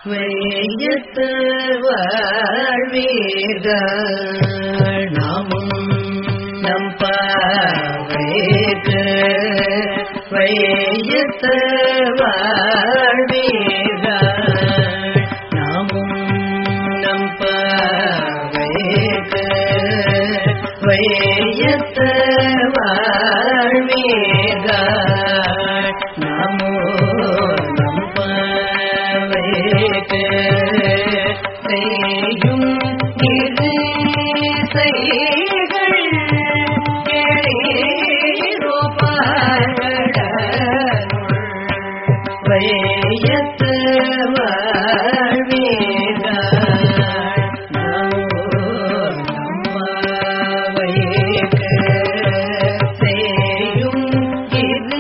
வையத்து வாழ்வீர்கள் நாமும் நம் பாவைக்கு வையத்து வாழ்வீர்கள் நாமும் நம் பாவைக்கு வையத்து வாழ்வீர்கள் நமோ நம் பாவைக்கு செய்யும் இரு செய்கள் வையத்து வாழ்வீர்கள் நமோ நம்மவைக்கு செய்யும் இரு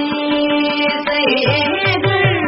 செய்கள்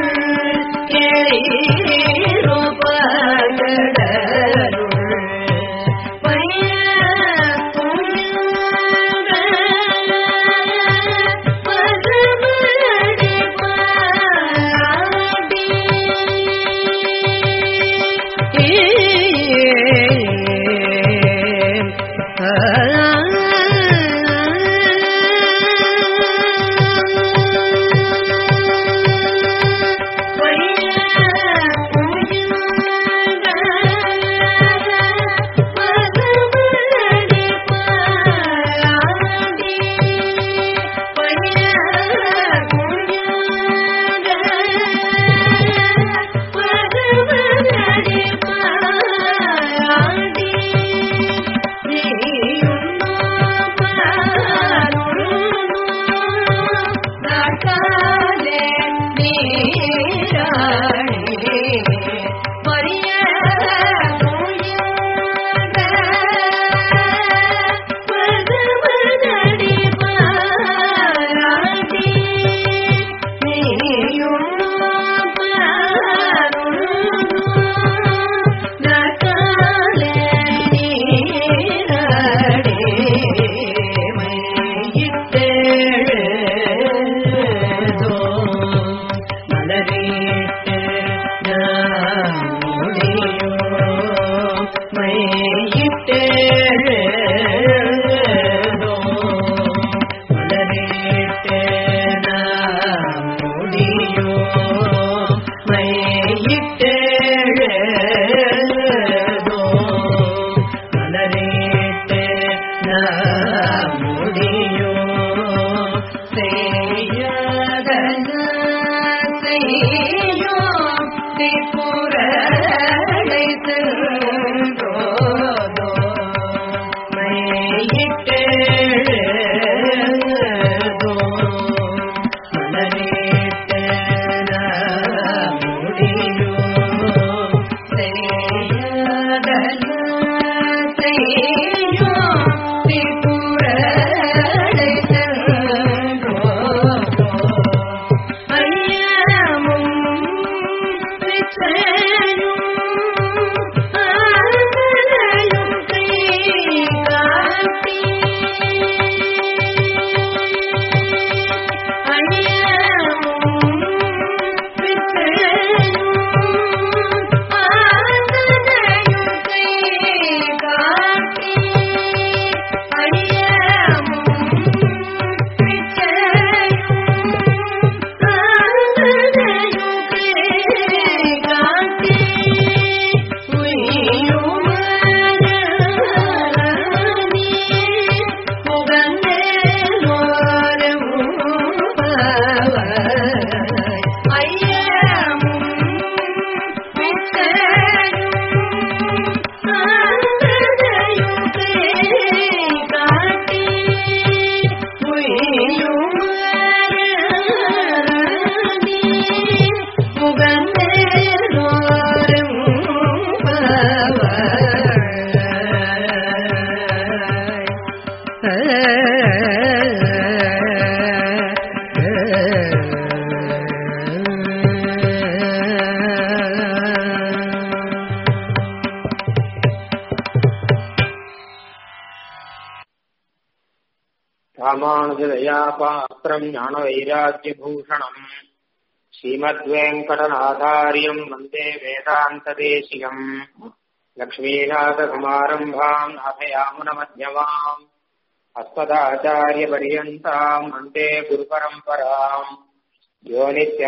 ராமானுஜதயா பாத்திரம் ஞானவைராக்கியபூஷணம் श्रीमद्वेङ्कटनाथार्यम् वन्दे वेदान्तदेशिकम् लक्ष्मीनाथसमारम्भाम् अभयामुनमध्यमाम् अस्मदाचार्यपर्यन्ताम् वन्दे गुरुपरम्पराम् यो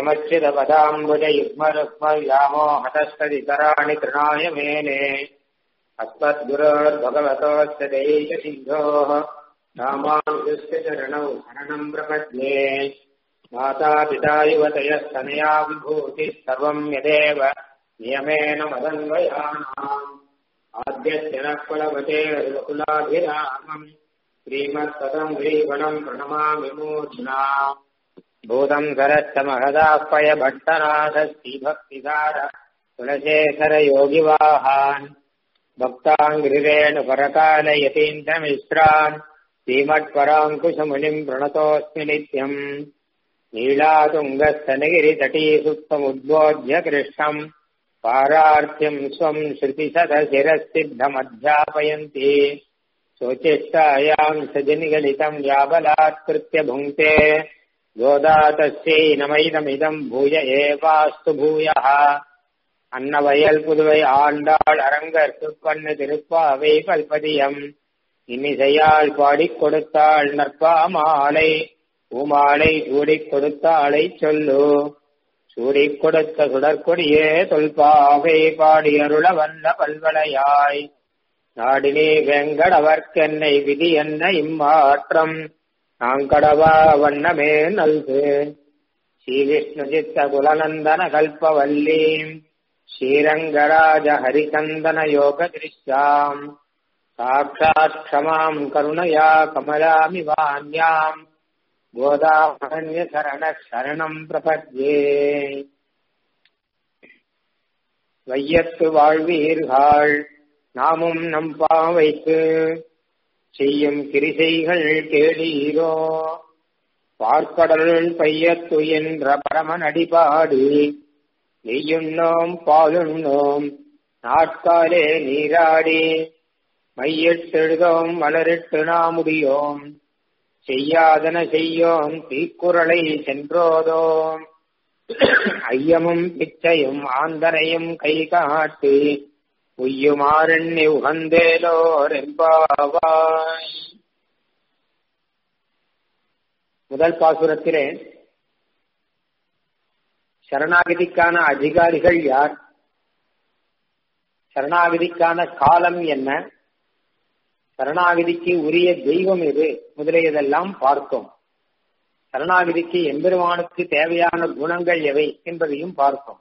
नित्यमच्युतपदाम्बुजयुग्मरुक्मव्यामोहतस्तदितराणि तृणाय मेने अस्मद्गुरोर्भगवतोऽस्य दैकसिन्धोः रामानुजस्य चरणौ शरणम् प्रपद्ये मातापिता युवतयस्तनया विभूतिः सर्वम् यदेव नियमेन मदन्वयानाम् आद्यस्य नः कुलवतेर्वकुलाभिरामम् श्रीमत्पदम् ग्रीवणम् प्रणमामि मूर्ध्ना भूतम् सरश्च महदाह्वय भट्टनाथ श्रीभक्तिसार कुलशेखर योगिवाहान् भक्ताङ्गिरेण परकालयतीन्द्रमिश्रान् श्रीमत्पराङ्कुशमुनिम् प्रणतोऽस्मि नित्यम् नीलातुङ्गस्तनगिरितटीसुप्तमुद्बोध्य कृष्णम् पारार्थ्यम् स्वम् श्रुतिशतशिरःसिद्धमध्यापयन्ति शोचिष्टायाम् सजनिगलितम् याबलात्कृत्य भुङ्क्ते गोदा तस्यै नमैदमिदम् भूय एवास्तु भूयः அன்னவயல் புதுவை ஆண்டாள் அரங்கர் திருப்பண்ணு திருப்பாவை கல்பதியம் இன்னிசையால் பாடிக் கொடுத்தாள் நற்பா மாலை பூமாலை சூடிக் கொடுத்தாளை சொல்லு சூடிக் கொடுத்த சுடற்கொடியே தொல்பாவை பாடி அருள வல்ல பல்வளையாய் நாடினே வெங்கடவர்க்கென்னை விதி என்ன இம்மாற்றம் நாங்கடவா வண்ணமே நல்கு ஸ்ரீ விஷ்ணு சித்த குலநந்தன கல்பவல்லீம் श्रीरङ्गराज हरिचन्दन योगदृश्याम् साक्षात् क्षमाम् करुणया कमलामिवान्याम् गोदामरण्यशरणः शरणम् प्रपद्ये வையத்து வாழ்வீர்கள் நாமும் நம் பாவைக்கு செய்யும் கிரிசைகள் கேளீரோ பார்க்கடல் பையத்து என்ற பரமன் அடிபாடி நெய்யுண்ணோம் பாலுண்ணோம் நாட்காலே நீராடி மையிட்டெழுதோம் மலரிட்டு நாமுடியோம் செய்யாதன செய்யோம் தீக்குறளை சென்றோதோம் ஐயமும் பிச்சையும் ஆந்தனையும் கை காட்டி உய்யுமாறெண்ணி உகந்தேலோர் என்பாவாய் முதல் பாசுரத்திலே சரணாகதிக்கான அதிகாரிகள் யார் சரணாகதிக்கான காலம் என்ன சரணாகதிக்கு உரிய தெய்வம் எது முதலியதெல்லாம் பார்த்தோம் சரணாகதிக்கு எம்பெருமானுக்கு தேவையான குணங்கள் எவை என்பதையும் பார்த்தோம்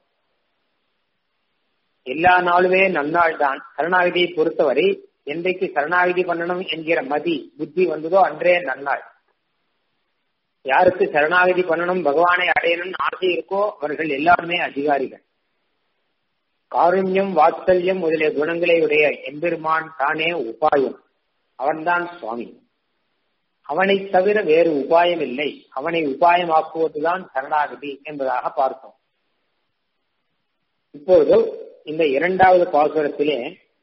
எல்லா நாளுமே நன்னாள் தான் சரணாகதியை பொறுத்தவரை என்றைக்கு சரணாகதி பண்ணணும் என்கிற மதி புத்தி வந்ததோ அன்றே நன்னாள் யாருக்கு சரணாகதி பண்ணணும் பகவானை அடையணும்னு ஆசை இருக்கோ அவர்கள் எல்லாருமே அதிகாரிகள் காருண்யம் வாத்சல்யம் முதலிய குணங்களை உடைய எம்பெருமான் தானே உபாயம் அவன்தான் சுவாமி அவனை தவிர வேறு உபாயம் இல்லை அவனை உபாயமாக்குவதுதான் சரணாகதி என்பதாக பார்த்தோம் இப்போது இந்த இரண்டாவது பாசுரத்திலே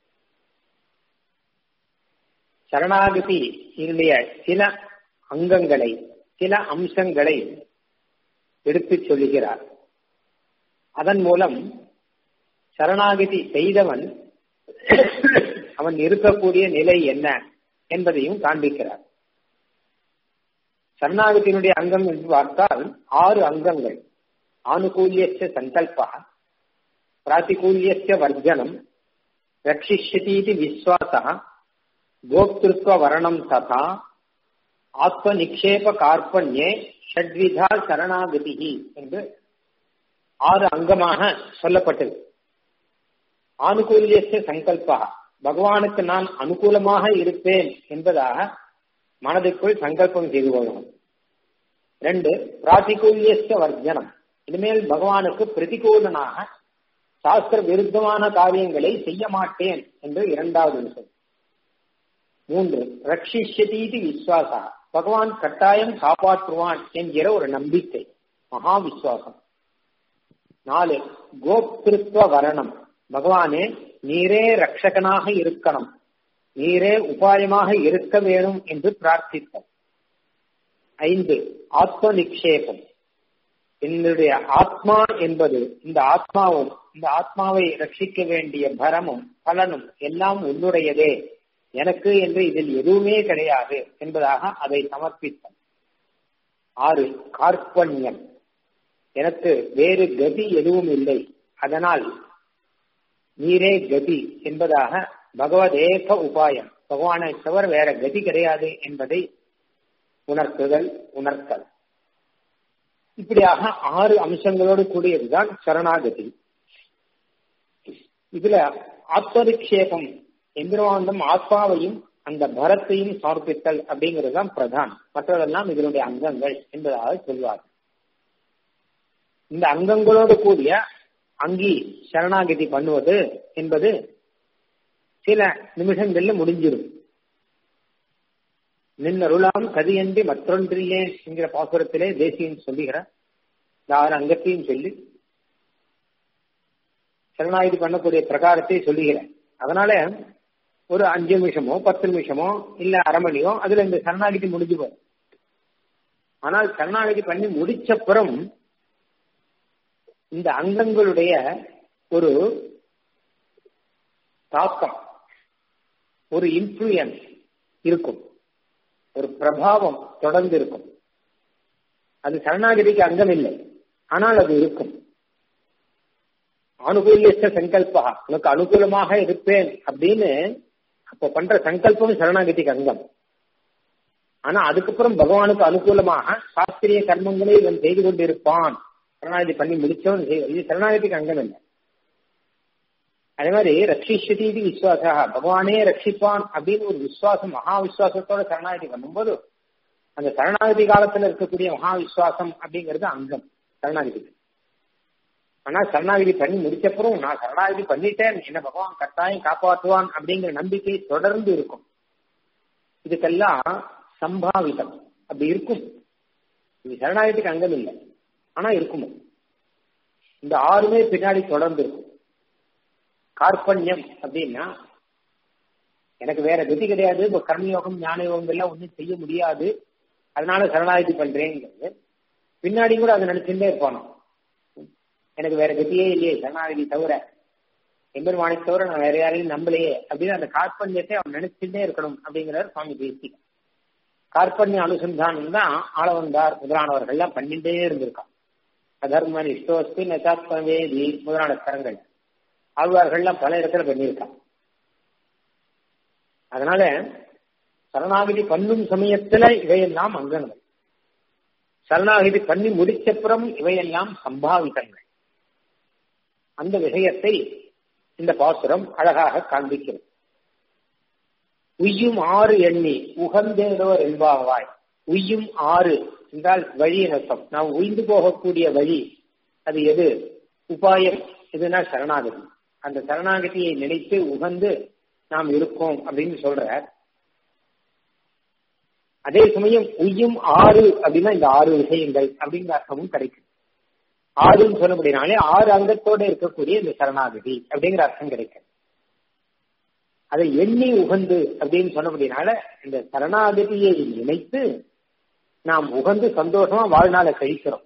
சரணாகதி இதனுடைய சில அங்கங்களை சில அம்சங்களை எடுத்துச் சொல்லுகிறார் அதன் மூலம் சரணாகதி செய்தவன் அவன் இருக்கக்கூடிய நிலை என்ன என்பதையும் காண்பிக்கிறார் சரணாகத்தினுடைய அங்கம் என்று பார்த்தால் ஆறு அங்கங்கள் ஆனுகூல்யச்ச சங்கல்பா பிராத்திகூல்யச்ச வர்ஜனம் ரட்சிஷ்யதீதி விஸ்வாசா கோப்திருத்வ வரணம் ததா ஆத்ம நிக்ஷேப கார்பண்யே ஷட்விதா சரணாகதி என்று ஆறு அங்கமாக சொல்லப்பட்டது ஆனுகூல்யச சங்கல்பா பகவானுக்கு நான் அனுகூலமாக இருப்பேன் என்பதாக மனதுக்குள் சங்கல்பம் செய்து கொள்ளணும் ரெண்டு பிராதிகூல்யச வர்ஜனம் இனிமேல் பகவானுக்கு பிரதிகூலனாக சாஸ்திர விருத்தமான காரியங்களை செய்ய மாட்டேன் என்று இரண்டாவது விஷயம் மூன்று ரட்சிஷ்யதீதி விஸ்வாசா பகவான் கட்டாயம் காப்பாற்றுவான் என்கிற ஒரு நம்பிக்கை மகா விஸ்வாசம் நாலு கோப்திருத்வ வரணம் பகவானே நீரே ரட்சகனாக இருக்கணும் நீரே உபாயமாக இருக்க வேணும் என்று பிரார்த்தித்தோம் ஐந்து ஆத்ம நிக்ஷேபம் என்னுடைய ஆத்மா என்பது இந்த ஆத்மாவும் இந்த ஆத்மாவை ரட்சிக்க வேண்டிய பரமும் பலனும் எல்லாம் உன்னுடையதே எனக்கு என்று இதில் எதுவுமே கிடையாது என்பதாக அதை சமர்ப்பித்தான் ஆறு கார்பண்யம் எனக்கு வேறு கதி எதுவும் இல்லை அதனால் நீரே கதி என்பதாக பகவதேக உபாயம் பகவானை தவிர வேற கதி கிடையாது என்பதை உணர்த்துதல் உணர்த்தல் இப்படியாக ஆறு அம்சங்களோடு கூடியதுதான் சரணாகதி இதுல ஆத்மரிக்ஷேபம் எந்திரவாந்தம் ஆத்மாவையும் அந்த பரத்தையும் சமர்ப்பித்தல் அப்படிங்கிறது தான் பிரதான் மற்றதெல்லாம் இதனுடைய அங்கங்கள் என்பதாக சொல்வார் இந்த அங்கங்களோடு கூடிய அங்கி சரணாகதி பண்ணுவது என்பது சில நிமிஷங்கள்ல முடிஞ்சிடும் நின்னருளாம் கதியன்றி மற்றொன்றில்லே என்கிற பாசுரத்திலே தேசியம் சொல்லுகிற இந்த ஆறு அங்கத்தையும் சொல்லி சரணாகதி பண்ணக்கூடிய பிரகாரத்தை சொல்லுகிறேன் அதனால ஒரு அஞ்சு நிமிஷமோ பத்து நிமிஷமோ இல்ல அரை மணியோ அதுல இந்த சரணாகதி முடிஞ்சு போகும் ஆனால் சரணாகதி பண்ணி முடிச்சப்புறம் இந்த அங்கங்களுடைய ஒரு தாக்கம் ஒரு இன்ஃபுளுயன்ஸ் இருக்கும் ஒரு பிரபாவம் தொடர்ந்து இருக்கும் அது சரணாகதிக்கு அங்கம் இல்லை ஆனால் அது இருக்கும் அனுகூலியற்ற சங்கல்பா உனக்கு அனுகூலமாக இருப்பேன் அப்படின்னு அப்ப பண்ற சங்கல்பம் சரணாகதிக்கு அங்கம் ஆனா அதுக்கப்புறம் பகவானுக்கு அனுகூலமாக சாஸ்திரிய கர்மங்களை இவன் செய்து கொண்டிருப்பான் சரணாகதி பண்ணி முடிச்சவன் இது சரணாகதிக்கு அங்கம் இல்லை அதே மாதிரி ரட்சிஷதி இது விசுவாசா பகவானே ரட்சிப்பான் அப்படின்னு ஒரு விசுவாசம் மகா விசுவாசத்தோட சரணாகதி பண்ணும்போது அந்த சரணாகதி காலத்துல இருக்கக்கூடிய மகா விசுவாசம் அப்படிங்கிறது அங்கம் சரணாகதிக்கு ஆனா சரணாகதி பண்ணி முடிச்சப்புறம் நான் சரணாகதி பண்ணிட்டேன் என்ன பகவான் கட்டாயம் காப்பாற்றுவான் அப்படிங்கிற நம்பிக்கை தொடர்ந்து இருக்கும் இதுக்கெல்லாம் சம்பாவிதம் அப்படி இருக்கும் இது சரணாகதிக்கு அங்கம் இல்லை ஆனா இருக்குமோ இந்த ஆறுமே பின்னாடி தொடர்ந்து இருக்கும் கார்பண்யம் அப்படின்னா எனக்கு வேற கதி கிடையாது இப்போ கர்மயோகம் ஞான யோகம் எல்லாம் ஒன்றும் செய்ய முடியாது அதனால சரணாகதி பண்றேங்கிறது பின்னாடி கூட அதை நினைச்சுட்டே இருப்பானோ எனக்கு வேற கதியே இல்லையே சரணாகதி தவிர எம்பெருமானை தவிர நான் வேற யாரையும் நம்பலையே அப்படின்னு அந்த கார்பண்யத்தை அவன் நினைச்சுட்டே இருக்கணும் அப்படிங்கிறார் சுவாமி தேசி கார்பண்ய அனுசந்தானம் தான் ஆளவந்தார் முதலானவர்கள்லாம் பண்ணிட்டே இருந்திருக்கான் அதர்ம நிஷ்டோஸ்தி நசாத்மவேதி முதலான ஸ்தலங்கள் ஆழ்வார்கள்லாம் பல இடத்துல பண்ணியிருக்கான் அதனால சரணாகதி பண்ணும் சமயத்துல இவையெல்லாம் அங்கங்கள் சரணாகதி பண்ணி முடிச்சப்புறம் இவையெல்லாம் சம்பாவிதங்கள் அந்த விஷயத்தை இந்த பாசுரம் அழகாக காண்பிக்கிறது உய்யும் ஆறு எண்ணி உகந்தேதோர் என்பாவாய் உய்யும் ஆறு என்றால் வழி நஷ்டம் நாம் உய்ந்து போகக்கூடிய வழி அது எது உபாயம் எதுனா சரணாகதி அந்த சரணாகதியை நினைத்து உகந்து நாம் இருக்கோம் அப்படின்னு சொல்ற அதே சமயம் உய்யும் ஆறு அப்படின்னா இந்த ஆறு விஷயங்கள் அப்படிங்கிற அர்த்தமும் கிடைக்கும் ஆறுன்னு சொன்னபடினாலே ஆறு அங்கத்தோட இருக்கக்கூடிய இந்த சரணாகதி அப்படிங்கிற அர்த்தம் கிடைக்கும் அதை எண்ணி உகந்து அப்படின்னு சொன்னபடினால இந்த சரணாகதியை நினைத்து நாம் உகந்து சந்தோஷமா வாழ்நாளை கழிக்கிறோம்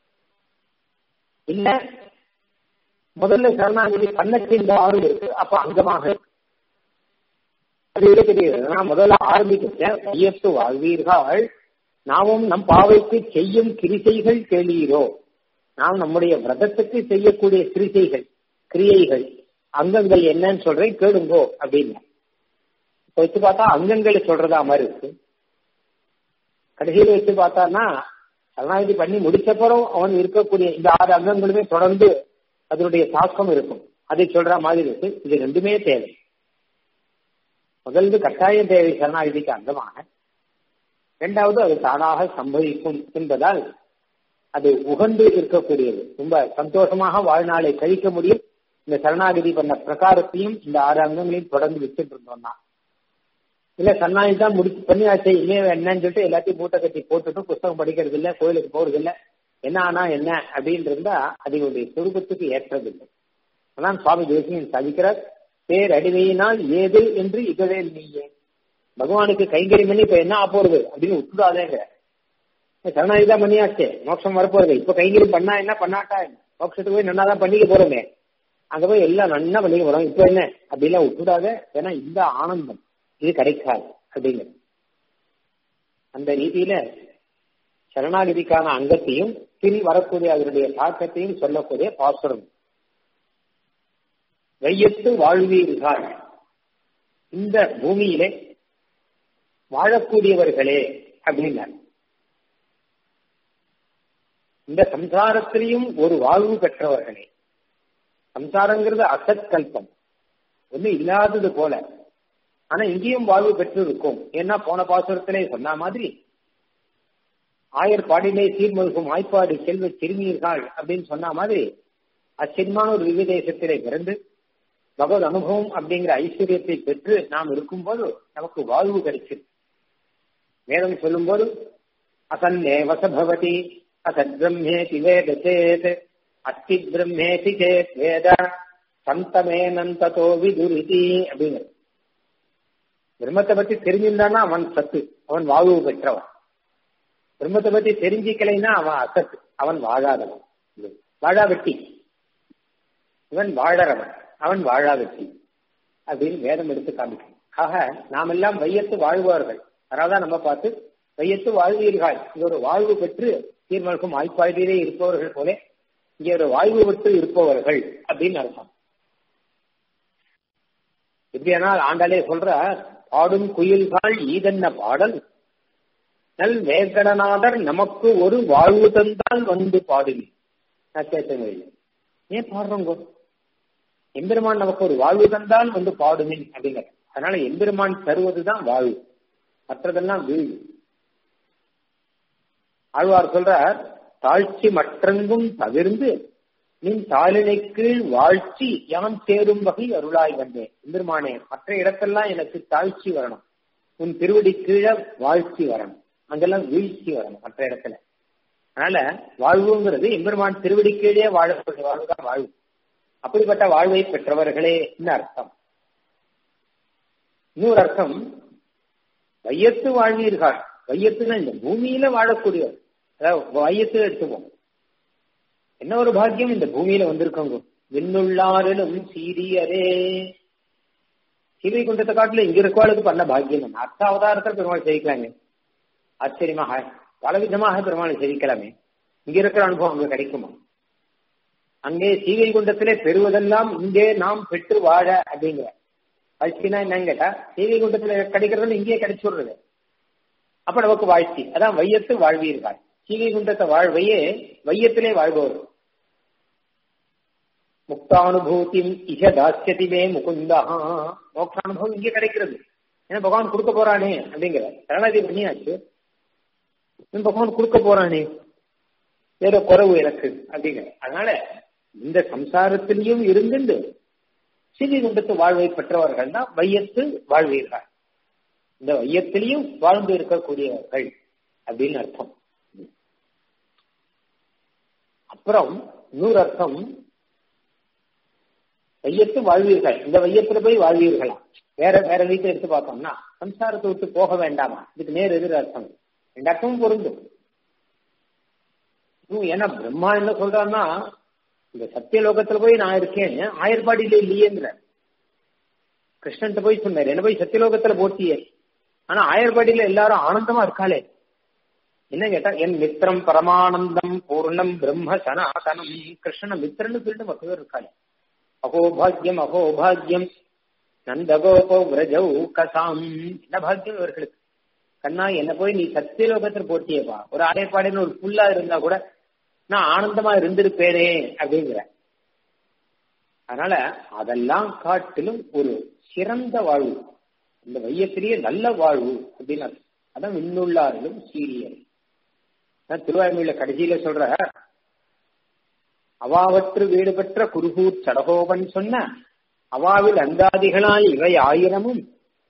இல்ல முதல்ல சரணாகதி பண்ணத்தின் ஆறு இருக்கு அப்ப அங்கமாக அது இருக்கிறது நான் முதல்ல ஆரம்பிக்கிறேன் ஐயத்து வாழ்வீர்கள் நாமும் நம் பாவைக்கு செய்யும் கிரிசைகள் கேளீரோ நாம் நம்முடைய விரதத்துக்கு செய்யக்கூடிய கிரிசைகள் கிரியைகள் அங்கங்கள் என்னன்னு சொல்றேன் கேளுங்கோ அப்படின்னு வச்சு பார்த்தா அங்கங்களை சொல்றதா மாதிரி இருக்கு கடைசியில வச்சு பார்த்தான்னா சரணாகதி பண்ணி முடிச்சப்பறம் அவன் இருக்கக்கூடிய இந்த ஆறு அங்கங்களுமே தொடர்ந்து அதனுடைய தாக்கம் இருக்கும் அதை சொல்ற மாதிரி இருக்கு இது ரெண்டுமே தேவை முதல்ல கட்டாயம் தேவை சரணாகதிக்கு அங்கமாக இரண்டாவது அது தானாக சம்பவிக்கும் என்பதால் அது உகந்து இருக்கக்கூடியது ரொம்ப சந்தோஷமாக வாழ்நாளை கழிக்க முடியும் இந்த சரணாகதி பண்ண பிரகாரத்தையும் இந்த ஆறு அங்கங்களையும் தொடர்ந்து வச்சுட்டு இருந்தோம்னா இல்ல சரணாகதி தான் முடிச்சு பண்ணியாச்சு இனிமே என்னன்னு சொல்லிட்டு எல்லாத்தையும் மூட்டை கட்டி போட்டுட்டு புத்தகம் படிக்கிறது இல்ல கோயிலுக்கு போறது இல்ல என்ன ஆனா என்ன அப்படின்னு இருந்தா அதனுடைய சுரூபத்துக்கு ஏற்றதில்லை அதான் சுவாமி தேசியன் சாதிக்கிறார் பேர் அடிமையினால் ஏது என்று இகழே நீயே பகவானுக்கு கைங்கரியம் பண்ணி இப்ப என்ன போறது அப்படின்னு விட்டுடாதேங்க சரணாகி தான் பண்ணியாச்சே மோட்சம் வரப்போறது இப்ப கைங்கரியம் பண்ணா என்ன பண்ணாட்டா என்ன? மோட்சத்துக்கு போய் நல்லா தான் பண்ணிக்க போறோமே அங்க போய் எல்லாம் நல்லா பண்ணிக்க போறோம் இப்ப என்ன அப்படிலாம் விட்டுடாத ஏன்னா இந்த ஆனந்தம் இது கிடைக்காது அப்படிங்கிறது அந்த ரீதியில சரணாகதிக்கான அங்கத்தையும் பின் வரக்கூடிய அதனுடைய தாக்கத்தையும் சொல்லக்கூடிய பாசுரம் வையத்து வாழ்வீர்கள் இந்த பூமியிலே வாழக்கூடியவர்களே அப்படின்னார் இந்த சம்சாரத்திலையும் ஒரு வாழ்வு பெற்றவர்களே சம்சாரங்கிறது அசத்கல்பம் ஒண்ணு இல்லாதது போல ஆனா இங்கேயும் வாழ்வு பெற்று இருக்கும் ஏன்னா போன பாசுரத்திலே சொன்ன மாதிரி ஆயர் பாடிலே சீர்மல்கும் ஆய்ப்பாடு செல்வ சிறுமியர்கள் அப்படின்னு சொன்ன மாதிரி அச்சின்மான ஒரு விவிதேசத்திலே பிறந்து பகவத் அனுபவம் அப்படிங்கிற ஐஸ்வர்யத்தை பெற்று நாம் இருக்கும்போது நமக்கு வாழ்வு கிடைச்சிருக்கு வேதம் சொல்லும்போது அசன்னே வசபவதி அசத் பிரம்மேதி வேத சேத் அஸ்தி பிரம்மேதி சேத் வேத சந்தமேனந்ததோ விதுரிதி அப்படிங்கிறது பிரம்மத்தை பத்தி தெரிஞ்சிருந்தானா அவன் சத்து அவன் வாழ்வு பெற்றவன் பிரம்மத்தை பத்தி தெரிஞ்சிக்கலைன்னா அவன் அசத்து அவன் வாழாதவன் வாழா வெட்டி இவன் வாழறவன் அவன் வாழா வெட்டி அப்படின்னு வேதம் எடுத்து காமிக்கும் ஆக நாம் எல்லாம் வையத்து வாழ்வார்கள் அதனால்தான் நம்ம பார்த்து வையத்து வாழ்வீர்கள் இங்க ஒரு வாழ்வு பெற்று தீர்மானிக்கும் ஆய்ப்பாடியிலே இருப்பவர்கள் போல இங்கே ஒரு வாழ்வு விட்டு இருப்பவர்கள் அப்படின்னு அர்த்தம் எப்படியானால் ஆண்டாலே சொல்ற பாடும் குயில்கள் ஈதன்ன பாடல் நல் வேங்கடநாதர் நமக்கு ஒரு வாழ்வு தந்தால் வந்து பாடுவி நான் கேட்டேன் ஏன் பாடுறோங்க எம்பெருமான் நமக்கு ஒரு வாழ்வு தந்தால் வந்து பாடுமின் அப்படிங்கிற அதனால எம்பெருமான் தருவதுதான் வாழ்வு மற்றதெல்லாம் வீழ்வு ஆழ்வார் சொல்ற தாழ்ச்சி மற்றெங்கும் தவிர்ந்து நின் தாளினை கீழ் வாழ்ச்சி யான் சேரும் வகை அருளாய் வந்தேன் எம்பெருமானே மற்ற இடத்தெல்லாம் எனக்கு தாழ்ச்சி வரணும் உன் திருவடி கீழே வாழ்ச்சி வரணும் அங்கெல்லாம் வீழ்ச்சி வரணும் மற்ற இடத்துல அதனால வாழ்வுங்கிறது எம்பெருமான் திருவடி கீழே வாழக்கூடிய வாழ்வுதான் வாழ்வு அப்படிப்பட்ட வாழ்வை பெற்றவர்களே அர்த்தம் இன்னொரு அர்த்தம் வையத்து வாழ்வீர்கள் வையத்துனா இந்த பூமியில வாழக்கூடியவர் அதாவது வையத்து எடுத்துப்போம் என்ன ஒரு பாக்கியம் இந்த பூமியில வந்திருக்கோங்க விண்ணுள்ளாரிலும் சீரியரே சீவை குண்டத்தை காட்டுல இங்க இருக்கவாளுக்கு பண்ண பாக்கியம் அர்த்த அவதாரத்தில் பெருமாள் சேவிக்கலாமே ஆச்சரியமாக பல விதமாக பெருமாளை சேவிக்கலாமே இங்க இருக்கிற அனுபவம் அங்க கிடைக்குமா அங்கே சீவை குண்டத்திலே பெறுவதெல்லாம் இங்கே நாம் பெற்று வாழ அப்படிங்கிற வாழ்ச்சினா என்னன்னு கேட்டா சீவை குண்டத்துல கிடைக்கிறது இங்கேயே கிடைச்சுடுறது அப்ப நமக்கு வாழ்ச்சி அதான் வையத்து வாழ்வீர்கள் சீவை குண்டத்தை வாழ்வையே வையத்திலே வாழ்பவர் முக்தானுபூதி இக தாசியத்திலே முகுந்தா மோக்ஷானுபவம் இங்கே கிடைக்கிறது ஏன்னா பகவான் கொடுக்க போறானே அப்படிங்கிற சரணாதி பண்ணியாச்சு பகவான் கொடுக்க போறானே வேற குறவு எனக்கு அப்படிங்கிற அதனால இந்த சம்சாரத்திலையும் இருந்துட்டு சிறி குண்டத்து வாழ்வை பெற்றவர்கள் தான் வையத்து வாழ்வீர்கள் இந்த வையத்திலையும் வாழ்ந்து இருக்கக்கூடியவர்கள் அப்படின்னு அர்த்தம் அப்புறம் இன்னொரு அர்த்தம் வையத்து வாழ்வீர்கள் இந்த வையத்துல போய் வாழ்வீர்களாம் வேற வேற வீட்டை எடுத்து பார்த்தோம்னா சம்சாரத்தை விட்டு போக வேண்டாமா இதுக்கு நேர் எதிர் அர்த்தம் ரெண்டு அர்த்தமும் பொருந்தும் ஏன்னா பிரம்மா என்ன சொல்றான்னா இந்த சத்தியலோகத்துல போய் நான் இருக்கேன் ஆயர்பாடியில இல்லையேங்கிற கிருஷ்ணன் போய் சொன்னார் என்ன போய் சத்தியலோகத்துல போட்டியே ஆனா ஆயர்பாடியில எல்லாரும் ஆனந்தமா இருக்காளே என்ன கேட்டா என் மித்திரம் பரமானந்தம் பூர்ணம் பிரம்ம சனாதனம் கிருஷ்ணன் மித்திரன்னு சொல்லிட்டு மொத்த பேர் இருக்காளே அகோபாகியம் அகோபாகியம் நந்தகோபோ விரஜௌ கசாம் என்ன பாக்கியம் இவர்களுக்கு கண்ணா என்ன போய் நீ சத்தியலோகத்துல போட்டியேப்பா ஒரு ஆயர்பாடின்னு ஒரு புல்லா இருந்தா கூட நான் ஆனந்தமா இருந்திருப்பேனே அப்படிங்கிற அதனால அதெல்லாம் காட்டிலும் ஒரு சிறந்த வாழ்வு இந்த வையத்திலேயே நல்ல வாழ்வு அப்படின்னு அதான் விண்ணுள்ளாரிலும் சீரியல் திருவாய்மொழியில கடைசியில சொல்ற அவாவற்று வீடு பெற்ற குருகூர் சடகோபன் சொன்ன அவாவில் அந்தாதிகளாய் இவை ஆயிரமும்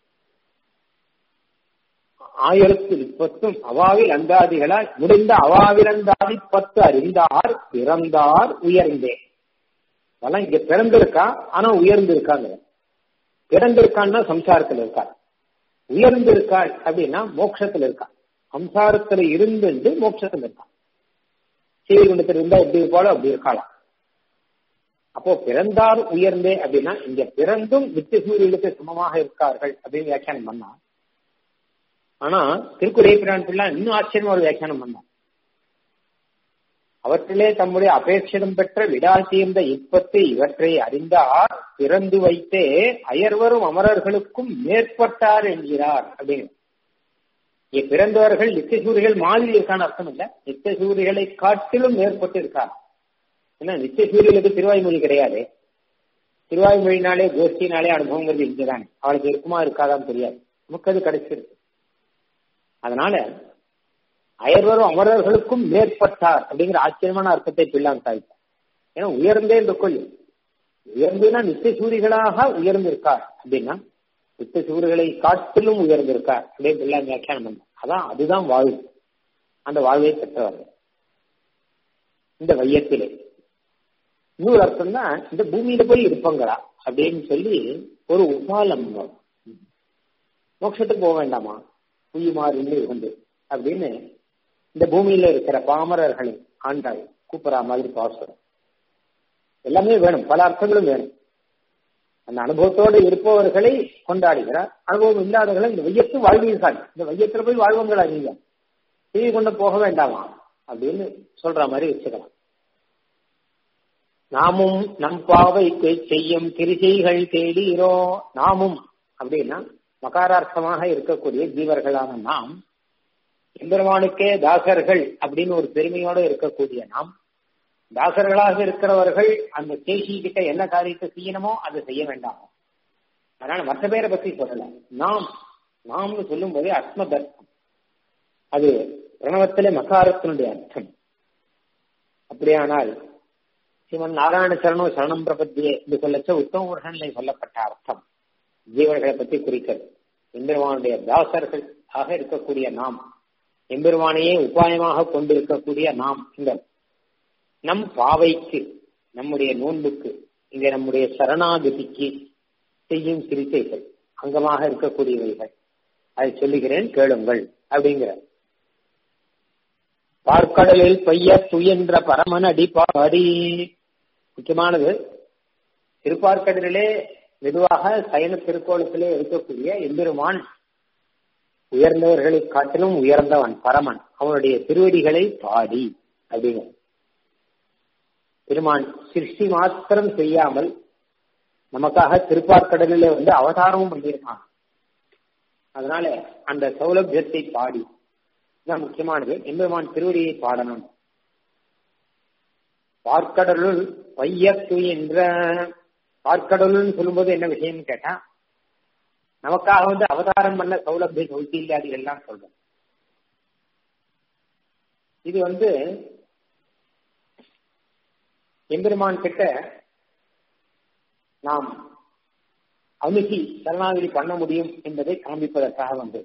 ஆயிரத்து முப்பத்தும் அவாவில் அந்தாதிகளால் முடிந்த அவாவில் அந்தாதி பத்து அறிந்தார் பிறந்தார் உயர்ந்தேன் அதெல்லாம் இங்க பிறந்திருக்கா ஆனா உயர்ந்து இருக்காங்க பிறந்திருக்கான்னா சம்சாரத்துல இருக்கா உயர்ந்து இருக்காள் அப்படின்னா மோட்சத்துல இருக்கா சம்சாரத்துல இருந்து மோட்சத்துல இருக்கான் ஸ்ரீகுண்டத்தில் இருந்தா எப்படி இருப்பாளோ அப்படி இருக்கலாம் அப்போ பிறந்தார் உயர்ந்தே அப்படின்னா இங்க பிறந்தும் நித்திய சூரியனுக்கு சமமாக இருக்கார்கள் அப்படின்னு வியாக்கியானம் பண்ணா ஆனா திருக்குறை பிரான் பிள்ளை இன்னும் ஆச்சரியமா ஒரு வியாக்கியானம் பண்ணான் அவற்றிலே தம்முடைய அபேட்சிதம் பெற்ற விடாசியந்த இப்பத்து இவற்றை அறிந்தார் பிறந்து வைத்தே அயர்வரும் அமரர்களுக்கும் மேற்பட்டார் என்கிறார் அப்படின்னு இங்க பிறந்தவர்கள் நித்தியசூரிகள் மாதிரி இருக்கான்னு அர்த்தம் இல்ல நித்தியசூரிகளை காட்டிலும் மேற்பட்டு இருக்கார் ஏன்னா நித்தியசூரியலுக்கு திருவாய்மொழி கிடையாது திருவாய்மொழினாலே கோஷ்டினாலே அனுபவங்கிறது இங்கதானே அவளுக்கு இருக்குமா இருக்காதான்னு தெரியாது நமக்கு அது கிடைச்சிருக்கு அதனால அயர்வரும் அமரர்களுக்கும் மேற்பட்டார் அப்படிங்கிற ஆச்சரியமான அர்த்தத்தை பிள்ளான் சாய்த்தார் ஏன்னா உயர்ந்தே இந்த கொள்ளு உயர்ந்துனா நித்திய சூரிகளாக உயர்ந்திருக்கார் அப்படின்னா நித்திய சூரிகளை காட்டிலும் உயர்ந்திருக்கார் அப்படின்னு பிள்ளான் வியாக்கியானம் பண்ண அதான் அதுதான் வாழ்வு அந்த வாழ்வை பெற்றவர்கள் இந்த வையத்திலே இன்னொரு அர்த்தம்னா இந்த பூமியில போய் இருப்பாங்களா அப்படின்னு சொல்லி ஒரு உபாலம் மோட்சத்துக்கு போக வேண்டாமா புய்யுமாறு இருந்து அப்படின்னு இந்த பூமியில இருக்கிற பாமரர்களை ஆண்டாள் கூப்பிடா மாதிரி பாசுரம் எல்லாமே வேணும் பல அர்த்தங்களும் வேணும் அந்த அனுபவத்தோடு இருப்பவர்களை கொண்டாடுகிறார் அனுபவம் இல்லாதவர்களை இந்த வையத்து வாழ்வீர்கள் இந்த வையத்துல போய் வாழ்வங்களா நீங்க டிவி கொண்டு போக வேண்டாமா அப்படின்னு சொல்ற மாதிரி வச்சுக்கலாம் நாமும் நம் பாவைக்கு செய்யும் திருச்செய்கள் தேடீரோ நாமும் அப்படின்னா மகாரார்த்தமாக இருக்கக்கூடிய ஜீவர்களான நாம் எம்பெருமானுக்கே தாசர்கள் அப்படின்னு ஒரு பெருமையோடு இருக்கக்கூடிய நாம் தாசர்களாக இருக்கிறவர்கள் அந்த சேஷி கிட்ட என்ன காரியத்தை செய்யணுமோ அதை செய்ய வேண்டாமோ அதனால மற்ற பேரை பத்தி சொல்லல நாம் நாம்னு சொல்லும் போதே அஸ்மதர்த்தம் அது பிரணவத்திலே மகாரத்தினுடைய அர்த்தம் அப்படியானால் சிவன் நாராயண சரணம் சரணம் பிரபத்தியே என்று சொல்லச்ச உத்தம புருஷனிலே சொல்லப்பட்ட அர்த்தம் ஜீவர்களை பற்றி குறிக்கிறது எம்பெருமானுடைய தாசர்கள் ஆக இருக்கக்கூடிய நாம் எம்பெருமானையே உபாயமாக கொண்டிருக்கக்கூடிய நாம் இந்த நம் பாவைக்கு நம்முடைய நோன்புக்கு இங்க நம்முடைய சரணாகதிக்கு செய்யும் சிகிச்சைகள் அங்கமாக இருக்கக்கூடியவைகள் அதை சொல்லுகிறேன் கேளுங்கள் அப்படிங்கிற பார்க்கடலில் பைய துயன்ற பரமன் அடிப்பாடி முக்கியமானது திருப்பார்க்கடலிலே மெதுவாக சயன திருக்கோலத்திலே இருக்கக்கூடிய எம்பெருமான் உயர்ந்தவர்களை காட்டிலும் உயர்ந்தவன் பரமன் அவனுடைய திருவடிகளை பாடி அப்படிங்க பெருமான் சிருஷ்டி மாத்திரம் செய்யாமல் நமக்காக திருப்பார்க்கடலிலே வந்து அவதாரமும் பண்ணியிருக்கான் அதனால அந்த சௌலபியத்தை பாடி இதுதான் முக்கியமானது எம்பெருமான் திருவடியை பாடணும் பார்க்கடலுள் பையத்து என்ற பார்க்கடலுன்னு சொல்லும்போது என்ன விஷயம்னு கேட்டா நமக்காக வந்து அவதாரம் பண்ண சௌலபிய சௌசீல்யாதிகள் எல்லாம் சொல்றோம் இது வந்து எம்பெருமான் கிட்ட நாம் அணுகி சரணாகதி பண்ண முடியும் என்பதை காண்பிப்பதற்காக வந்தது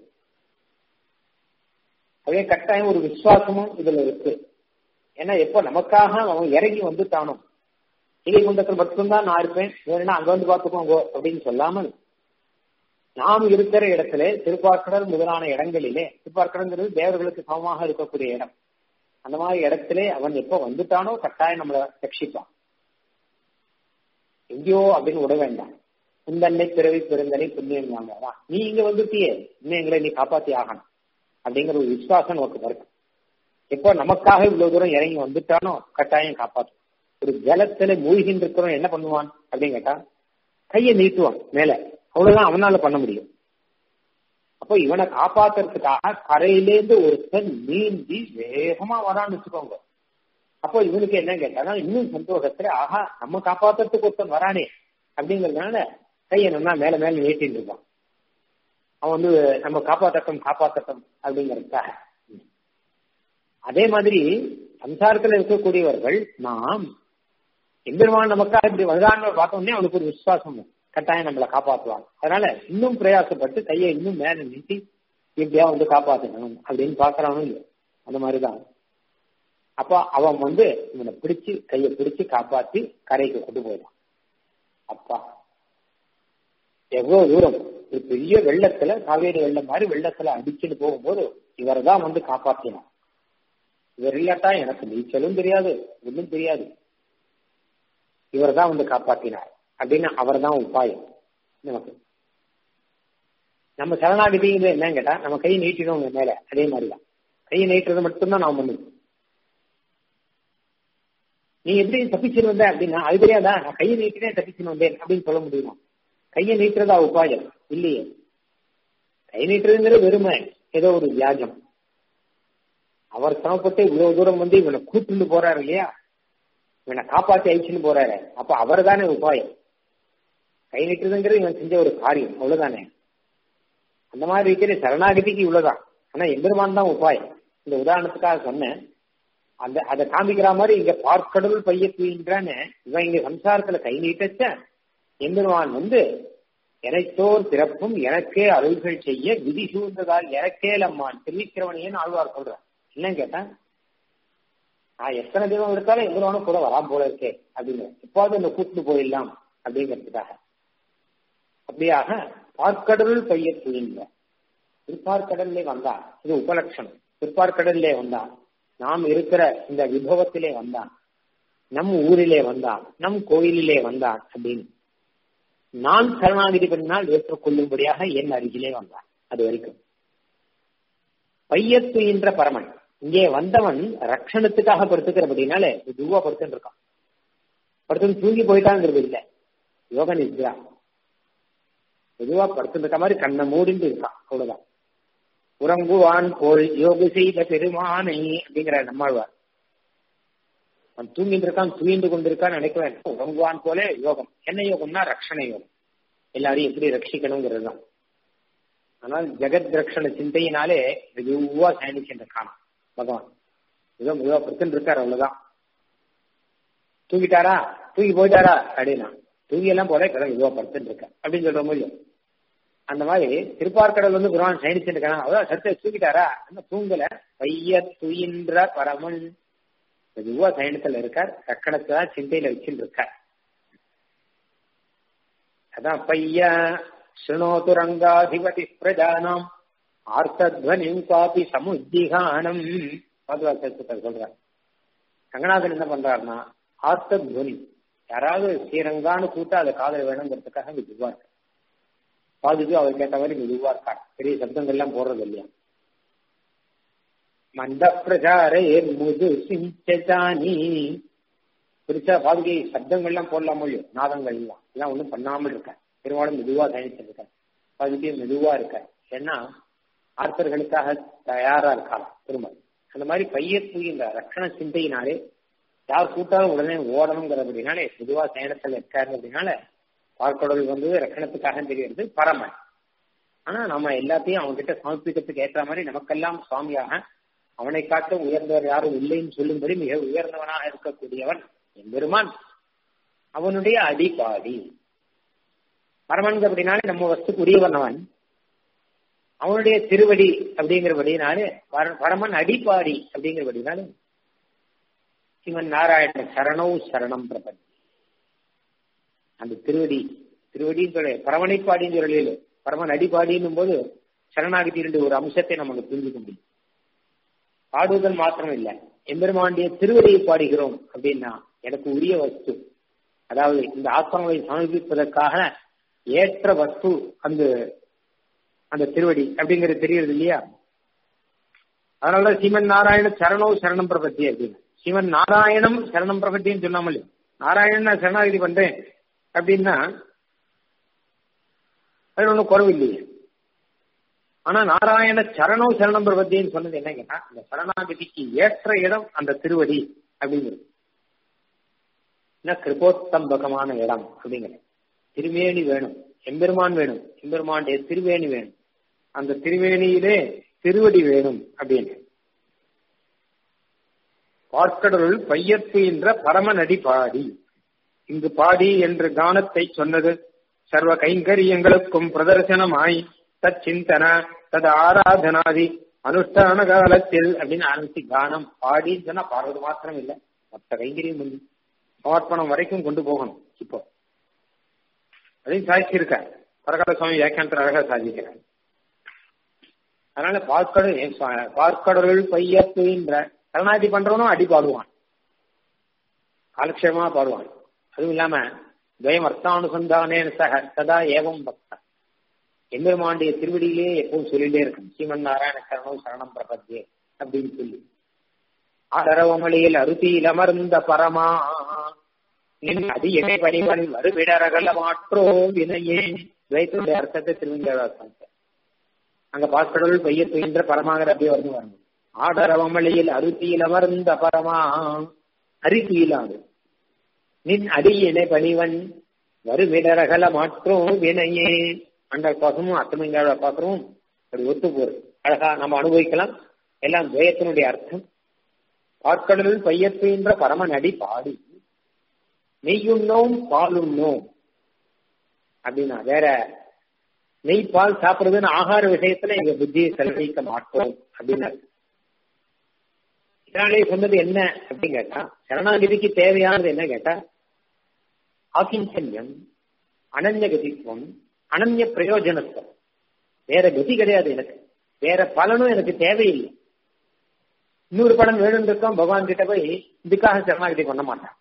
அதே கட்டாயம் ஒரு விசுவாசமும் இதுல இருக்கு ஏன்னா எப்போ நமக்காக அவன் இறங்கி வந்துட்டானோ இலைகுண்டத்தில் மட்டும்தான் நான் இருப்பேன் வேணும்னா அங்க வந்து பார்த்துக்கோங்க அப்படின்னு சொல்லாமல் நாம் இருக்கிற இடத்துல திருப்பார்க்கடல் முதலான இடங்களிலே திருப்பார்க்கடங்கிறது தேவர்களுக்கு சமமாக இருக்கக்கூடிய இடம் அந்த மாதிரி இடத்திலே அவன் எப்போ வந்துட்டானோ கட்டாயம் நம்மளை ரட்சிப்பான் எங்கேயோ அப்படின்னு விட வேண்டாம் குந்தன்னை பிறவி பெருந்தனை புண்ணியம் வாங்கலாம் நீ இங்க வந்துட்டியே இன்னும் எங்களை நீ காப்பாத்தி ஆகணும் அப்படிங்கிற ஒரு விசுவாசம் நமக்கு இருக்கு எப்போ நமக்காக இவ்வளவு தூரம் இறங்கி வந்துட்டானோ கட்டாயம் காப்பாற்றும் ஒரு ஜலத்துல மூழ்கின்னு இருக்கிறவன் என்ன பண்ணுவான் அப்படின்னு கேட்டா கையை நீட்டுவான் மேல அவ்வளவுதான் அவனால பண்ண முடியும் அப்போ இவனை காப்பாத்துறதுக்காக கரையிலேருந்து ஒருத்தன் நீந்தி வேகமா வரான்னு வச்சுக்கோங்க அப்போ இவனுக்கு என்ன கேட்டானா இன்னும் சந்தோஷத்துல ஆஹா நம்ம காப்பாத்துறதுக்கு ஒருத்தன் வரானே அப்படிங்கறதுனால கையை நல்லா மேல மேல நீட்டின்னு இருப்பான் அவன் வந்து நம்ம காப்பாத்தட்டும் காப்பாத்தட்டும் அப்படிங்கறதுக்காக அதே மாதிரி சம்சாரத்துல இருக்கக்கூடியவர்கள் நாம் எம்பெருமான் நமக்காக இப்படி வருதான்னு பார்த்தோன்னே அவனுக்கு ஒரு விசுவாசம் கட்டாயம் நம்மளை காப்பாற்றுவாங்க அதனால இன்னும் பிரயாசப்பட்டு கையை இன்னும் மேல நீட்டி எப்படியா வந்து காப்பாற்றணும் அப்படின்னு பாக்குறானும் இல்லை அந்த மாதிரிதான் அப்ப அவன் வந்து இவனை பிடிச்சு கையை பிடிச்சு காப்பாத்தி கரைக்கு கொண்டு போயிடான் அப்பா எவ்வளவு தூரம் ஒரு பெரிய வெள்ளத்துல காவேரி வெள்ளம் மாதிரி வெள்ளத்துல அடிச்சுட்டு போகும்போது இவர் தான் வந்து காப்பாற்றினார் இவர் இல்லாட்டா எனக்கு நீச்சலும் தெரியாது ஒன்றும் தெரியாது இவர் தான் வந்து காப்பாற்றினார் அப்படின்னு அவர் தான் உபாயம் நமக்கு நம்ம சரணாகதிங்கிறது என்னன்னு கேட்டா நம்ம கை நீட்டினோம் மேல அதே மாதிரிதான் கையை நீட்டுறது மட்டும்தான் நாம் பண்ணுவோம் நீ எப்படி தப்பிச்சுன்னு வந்த அப்படின்னா அது தெரியாதா நான் கையை நீட்டினே தப்பிச்சுன்னு வந்தேன் அப்படின்னு சொல்ல முடியுமா கையை நீட்டுறதா உபாயம் இல்லையே கை நீட்டுறதுங்கிறது வெறுமை ஏதோ ஒரு வியாஜம் அவர் சமப்பட்டு இவ்வளவு தூரம் வந்து இவனை கூட்டுண்டு போறாரு இல்லையா இவனை காப்பாத்தி அழிச்சுன்னு போறாரு அப்ப அவர் தானே உபாயம் கை நீட்டுறதுங்கிறது இவன் செஞ்ச ஒரு காரியம் அவ்வளவுதானே அந்த மாதிரி இருக்கிற சரணாகதிக்கு இவ்வளவுதான் ஆனா எம்பெருமான் தான் உபாயம் இந்த உதாரணத்துக்காக சொன்னேன் அந்த அதை காமிக்கிற மாதிரி இங்க பார்க்கடல் பைய தூயின்றான்னு இவன் இங்க சம்சாரத்துல கை நீட்டச்ச எம்பெருமான் வந்து எனத்தோர் பிறப்பும் எனக்கே அருள்கள் செய்ய விதி சூழ்ந்ததால் எனக்கே லம்மான் திருவிக்கிரமணியன் ஆழ்வார் சொல்றான் என்னன்னு கேட்டேன் நான் எத்தனை தெய்வம் எடுத்தாலும் எம்பெருமானும் கூட வராம போல இருக்கே அப்படின்னு எப்பாவது என்ன கூப்பிட்டு போயிடலாம் அப்படிங்கிறதுக்காக அப்படியாக பார்க்கடல் பைய துயின்ற திருப்பார்கடல்லே வந்தான் இது உபலட்சணம் திருப்பார்கடல்லே வந்தான் நாம் இருக்கிற இந்த விபவத்திலே வந்தான் நம் ஊரிலே வந்தான் நம் கோயிலிலே வந்தான் அப்படின்னு நான் சரணாகிதி பண்ணினால் ஏற்றுக்கொள்ளும்படியாக என் அருகிலே வந்தான் அது வரைக்கும் பையத்துயின்ற பரமன் இங்கே வந்தவன் ரட்சணத்துக்காக படுத்துக்கிறபடினால துவா படுத்துட்டு இருக்கான் படுத்துன்னு தூங்கி போயிட்டாங்கிறது இல்லை யோக நித்ரா மெதுவா படுத்துட்டு இருக்க மாதிரி கண்ணை மூடிட்டு இருக்கான் அவ்வளவுதான் உறங்குவான் போல் யோகு செய்த பெருமானை அப்படிங்கிற நம்மாழ்வார் அவன் தூங்கிட்டு இருக்கான் தூங்கிட்டு கொண்டிருக்கான்னு நினைக்க வேண்டாம் உறங்குவான் போல யோகம் என்ன யோகம்னா ரக்ஷண யோகம் எல்லாரையும் எப்படி ரட்சிக்கணுங்கிறது தான் ஆனால் ஜெகத் ரக்ஷண சிந்தையினாலே மெதுவா பயணிச்சுட்டு காணும் பகவான் ஏதோ மெதுவா படுத்துட்டு இருக்காரு அவ்வளவுதான் தூங்கிட்டாரா தூங்கி போயிட்டாரா அப்படின்னா தூங்கி எல்லாம் போல கதை மெதுவா படுத்துட்டு இருக்க அப்படின்னு சொல்ற முடியும் அந்த மாதிரி திருப்பார்கடல் வந்து குருவான் சயனிச்சுட்டு இருக்காங்க அதான் சத்த தூக்கிட்டாரா அந்த தூங்கல பைய துயின்ற பரமன் மெதுவா சயனத்துல இருக்கார் ரக்கணத்தை தான் சிந்தையில வச்சுட்டு இருக்கார் அதான் பைய சுணோது ரங்காதிபதி பிரஜானம் ஆர்த்தத்வனிம் காபி சமுத்திகானம் பாதுகாப்பு சொல்றார் ரங்கநாதன் என்ன பண்றாருன்னா ஆர்த்தத்வனி யாராவது ஸ்ரீரங்கான்னு கூட்டா அதை காதல் வேணுங்கிறதுக்காக மெதுவா இருக்கு பாதுக்கு அவர் கேட்ட மாதிரி மெதுவா இருக்காங்க பெரிய சப்தங்கள்லாம் போடுறது இல்லையா மந்த பிரச்சாரே முது சிஞ்சதானி பெருசா பாதுகை சப்தங்கள்லாம் போடலாம் முடியும் நாதங்கள் எல்லாம் எல்லாம் ஒன்றும் பண்ணாமல் இருக்க பெரும்பாலும் மெதுவா தயணிச்சிருக்க பாதுகை மெதுவா இருக்க ஏன்னா ஆர்த்தர்களுக்காக தயாரா இருக்கலாம் திருமல் அந்த மாதிரி பையத்து இந்த ரட்சண சிந்தையினாலே யார் கூட்டாலும் உடனே ஓடணுங்கிறபடினாலே பொதுவா சயனத்தில் இருக்காரு அப்படின்னால பார்க்கடல் வந்து ரட்சணத்துக்காக தெரிகிறது பரமன் ஆனா நம்ம எல்லாத்தையும் அவன்கிட்ட சமர்ப்பிக்கிறதுக்கு ஏற்ற மாதிரி நமக்கெல்லாம் சுவாமியாக அவனை காட்ட உயர்ந்தவர் யாரும் இல்லைன்னு சொல்லும்படி மிக உயர்ந்தவனாக இருக்கக்கூடியவன் எம்பெருமான் அவனுடைய அடிபாடி பரமன் அப்படின்னாலே நம்ம வஸ்துக்கு உரியவன் அவன் அவனுடைய திருவடி அப்படிங்கிறபடினாலே பரமன் அடிப்பாடி அப்படிங்கிறபடினாலே சிவன் நாராயண சரணம் சரணம் பிரபன் அந்த திருவடி திருவடின்னு சொல்ல பரமனைப்பாடின்னு சொல்லல பரமன் அடிப்பாடின்னும் போது சரணாகதி ஒரு அம்சத்தை நமக்கு புரிஞ்சுக்க முடியும் பாடுவதல் மாத்திரம் இல்ல எம்பெருமாண்டிய திருவடியை பாடுகிறோம் அப்படின்னா எனக்கு உரிய வஸ்து அதாவது இந்த ஆத்மாவை சமர்ப்பிப்பதற்காக ஏற்ற வஸ்து அந்த அந்த திருவடி அப்படிங்கிறது தெரியறது இல்லையா அதனால சிவன் நாராயண சரணோ சரணம் பிரபத்தி அப்படின்னு சிவன் நாராயணம் சரணம் பிரபத்தின்னு சொன்னாமல் நாராயணன் நான் சரணாகதி பண்றேன் அப்படின்னா அது ஒன்றும் குறவு இல்லையே ஆனா நாராயண சரணம் சரணம் பிரபத்தின்னு சொன்னது என்னங்கன்னா அந்த சரணாகதிக்கு ஏற்ற இடம் அந்த திருவடி அப்படிங்கிறது கிருபோத்தம்பகமான இடம் அப்படிங்கிறது திருவேணி வேணும் எம்பெருமான் வேணும் எம்பெருமானுடைய திருவேணி வேணும் அந்த திருவேணியிலே திருவடி வேணும் அப்படின்னு பார்க்கடலுள் பையத்து என்ற பரமநடி பாடி இங்கு பாடி என்று கானத்தை சொன்னது சர்வ கைங்கரியங்களுக்கும் பிரதர்சனமாய் தச்சிந்தன தது ஆராதனாதி அனுஷ்டான காலத்தில் அப்படின்னு ஆரம்பிச்சு கானம் பாடின்னு சொன்னா பாடுறது மாத்திரம் இல்லை மற்ற கைங்கரியம் பண்ணி சமர்ப்பணம் வரைக்கும் கொண்டு போகணும் இப்போ அதையும் சாதிச்சிருக்க பரகால சுவாமி வியாக்கியானத்தில் அழகா சாதிக்கிறார் அதனால பார்க்கடல் பார்க்கடலுள் பையத்துன்ற சரணாகதி பண்றவனும் அடி பாடுவான் காலக்ஷேமா பாடுவான் அதுவும் இல்லாம துவயம் அர்த்தானுசந்தானே சக சதா ஏவம் பக்தா எம்பெருமாண்டிய திருவடியிலே எப்பவும் சொல்லிட்டே இருக்கும் ஸ்ரீமன் நாராயண சரணம் சரணம் பிரபத்தியே அப்படின்னு சொல்லி ஆடரவமளியில் அருத்தியில் அமர்ந்த பரமா நின் அதியமே பணிவன் மறுவிடரகல மாற்றோ வினையே துவைத்தனுடைய அர்த்தத்தை திருவங்க அங்க பாஸ்கடல் பைய துயின்ற பரமாங்கிற அப்படியே வந்து வரணும் ஆடரவமளியில் அருத்தியில் அமர்ந்த பரமா அரித்தியிலாது நின் அடியினை பணிவன் வருவிடரகல மாற்றோ வினையே அந்த பாசமும் அத்தமைங்கால பாசமும் அப்படி ஒத்து போறது அழகா நம்ம அனுபவிக்கலாம் எல்லாம் துவயத்தினுடைய அர்த்தம் பார்க்கடலில் பையத்துன்ற பரம நடி பாடி நெய்யுண்ணோம் பாலுண்ணோம் அப்படின்னா வேற நெய் பால் சாப்பிடுறதுன்னு ஆகார விஷயத்துல எங்க புத்தியை செலவழிக்க மாட்டோம் அப்படின்னு இதனாலே சொன்னது என்ன அப்படின்னு கேட்டா சரணாகிதிக்கு தேவையானது என்ன கேட்டா ஆக்கிஞ்சன்யம் அனன்ய கதித்துவம் அனன்ய பிரயோஜனத்துவம் வேற கதி கிடையாது எனக்கு வேற பலனும் எனக்கு தேவையில்லை இன்னொரு பலன் வேணும் இருக்கோம் பகவான் கிட்ட போய் இதுக்காக சரணாகதி பண்ண மாட்டான்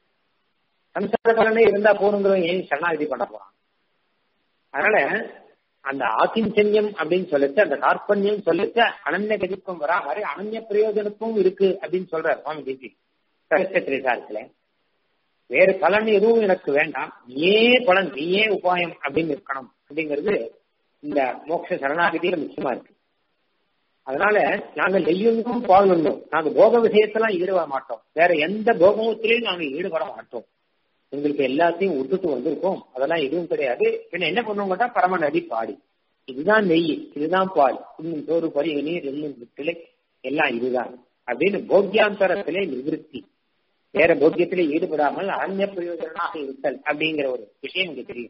சம்சார பலனே இருந்தா போகணுங்கிறவங்க ஏன் சரணாகதி பண்ண போறான் அதனால அந்த ஆக்கிஞ்சன்யம் அப்படின்னு சொல்லிட்டு அந்த கார்பண்யம் சொல்லிட்டு அனன்ய கதிப்பும் வரா மாதிரி அனன்ய பிரயோஜனத்துவம் இருக்கு அப்படின்னு சொல்றாரு சுவாமி தேசி சரஸ்வத்திரிசாரத்துல வேறு பலன் எதுவும் எனக்கு வேண்டாம் நீயே பலன் நீயே உபாயம் அப்படின்னு இருக்கணும் அப்படிங்கிறது இந்த மோட்ச சரணாகதியில முக்கியமா இருக்கு அதனால நாங்க நெய்யுண்டும் பால் உண்டோம் நாங்க போக விஷயத்தெல்லாம் ஈடுபட மாட்டோம் வேற எந்த போகத்திலையும் நாங்க ஈடுபட மாட்டோம் எங்களுக்கு எல்லாத்தையும் விட்டுட்டு வந்திருக்கோம் அதெல்லாம் எதுவும் கிடையாது பின்ன என்ன பண்ணுவோம் பரம நதி பாடி இதுதான் நெய் இதுதான் பால் இன்னும் சோறு பறி நீர் இன்னும் விட்டிலை எல்லாம் இதுதான் அப்படின்னு போக்கியாந்தரத்திலே நிவிருத்தி வேற போக்கியத்திலே ஈடுபடாமல் அந்நிய பிரயோஜனமாக இருத்தல் அப்படிங்கிற ஒரு விஷயம் இங்க தெரியும்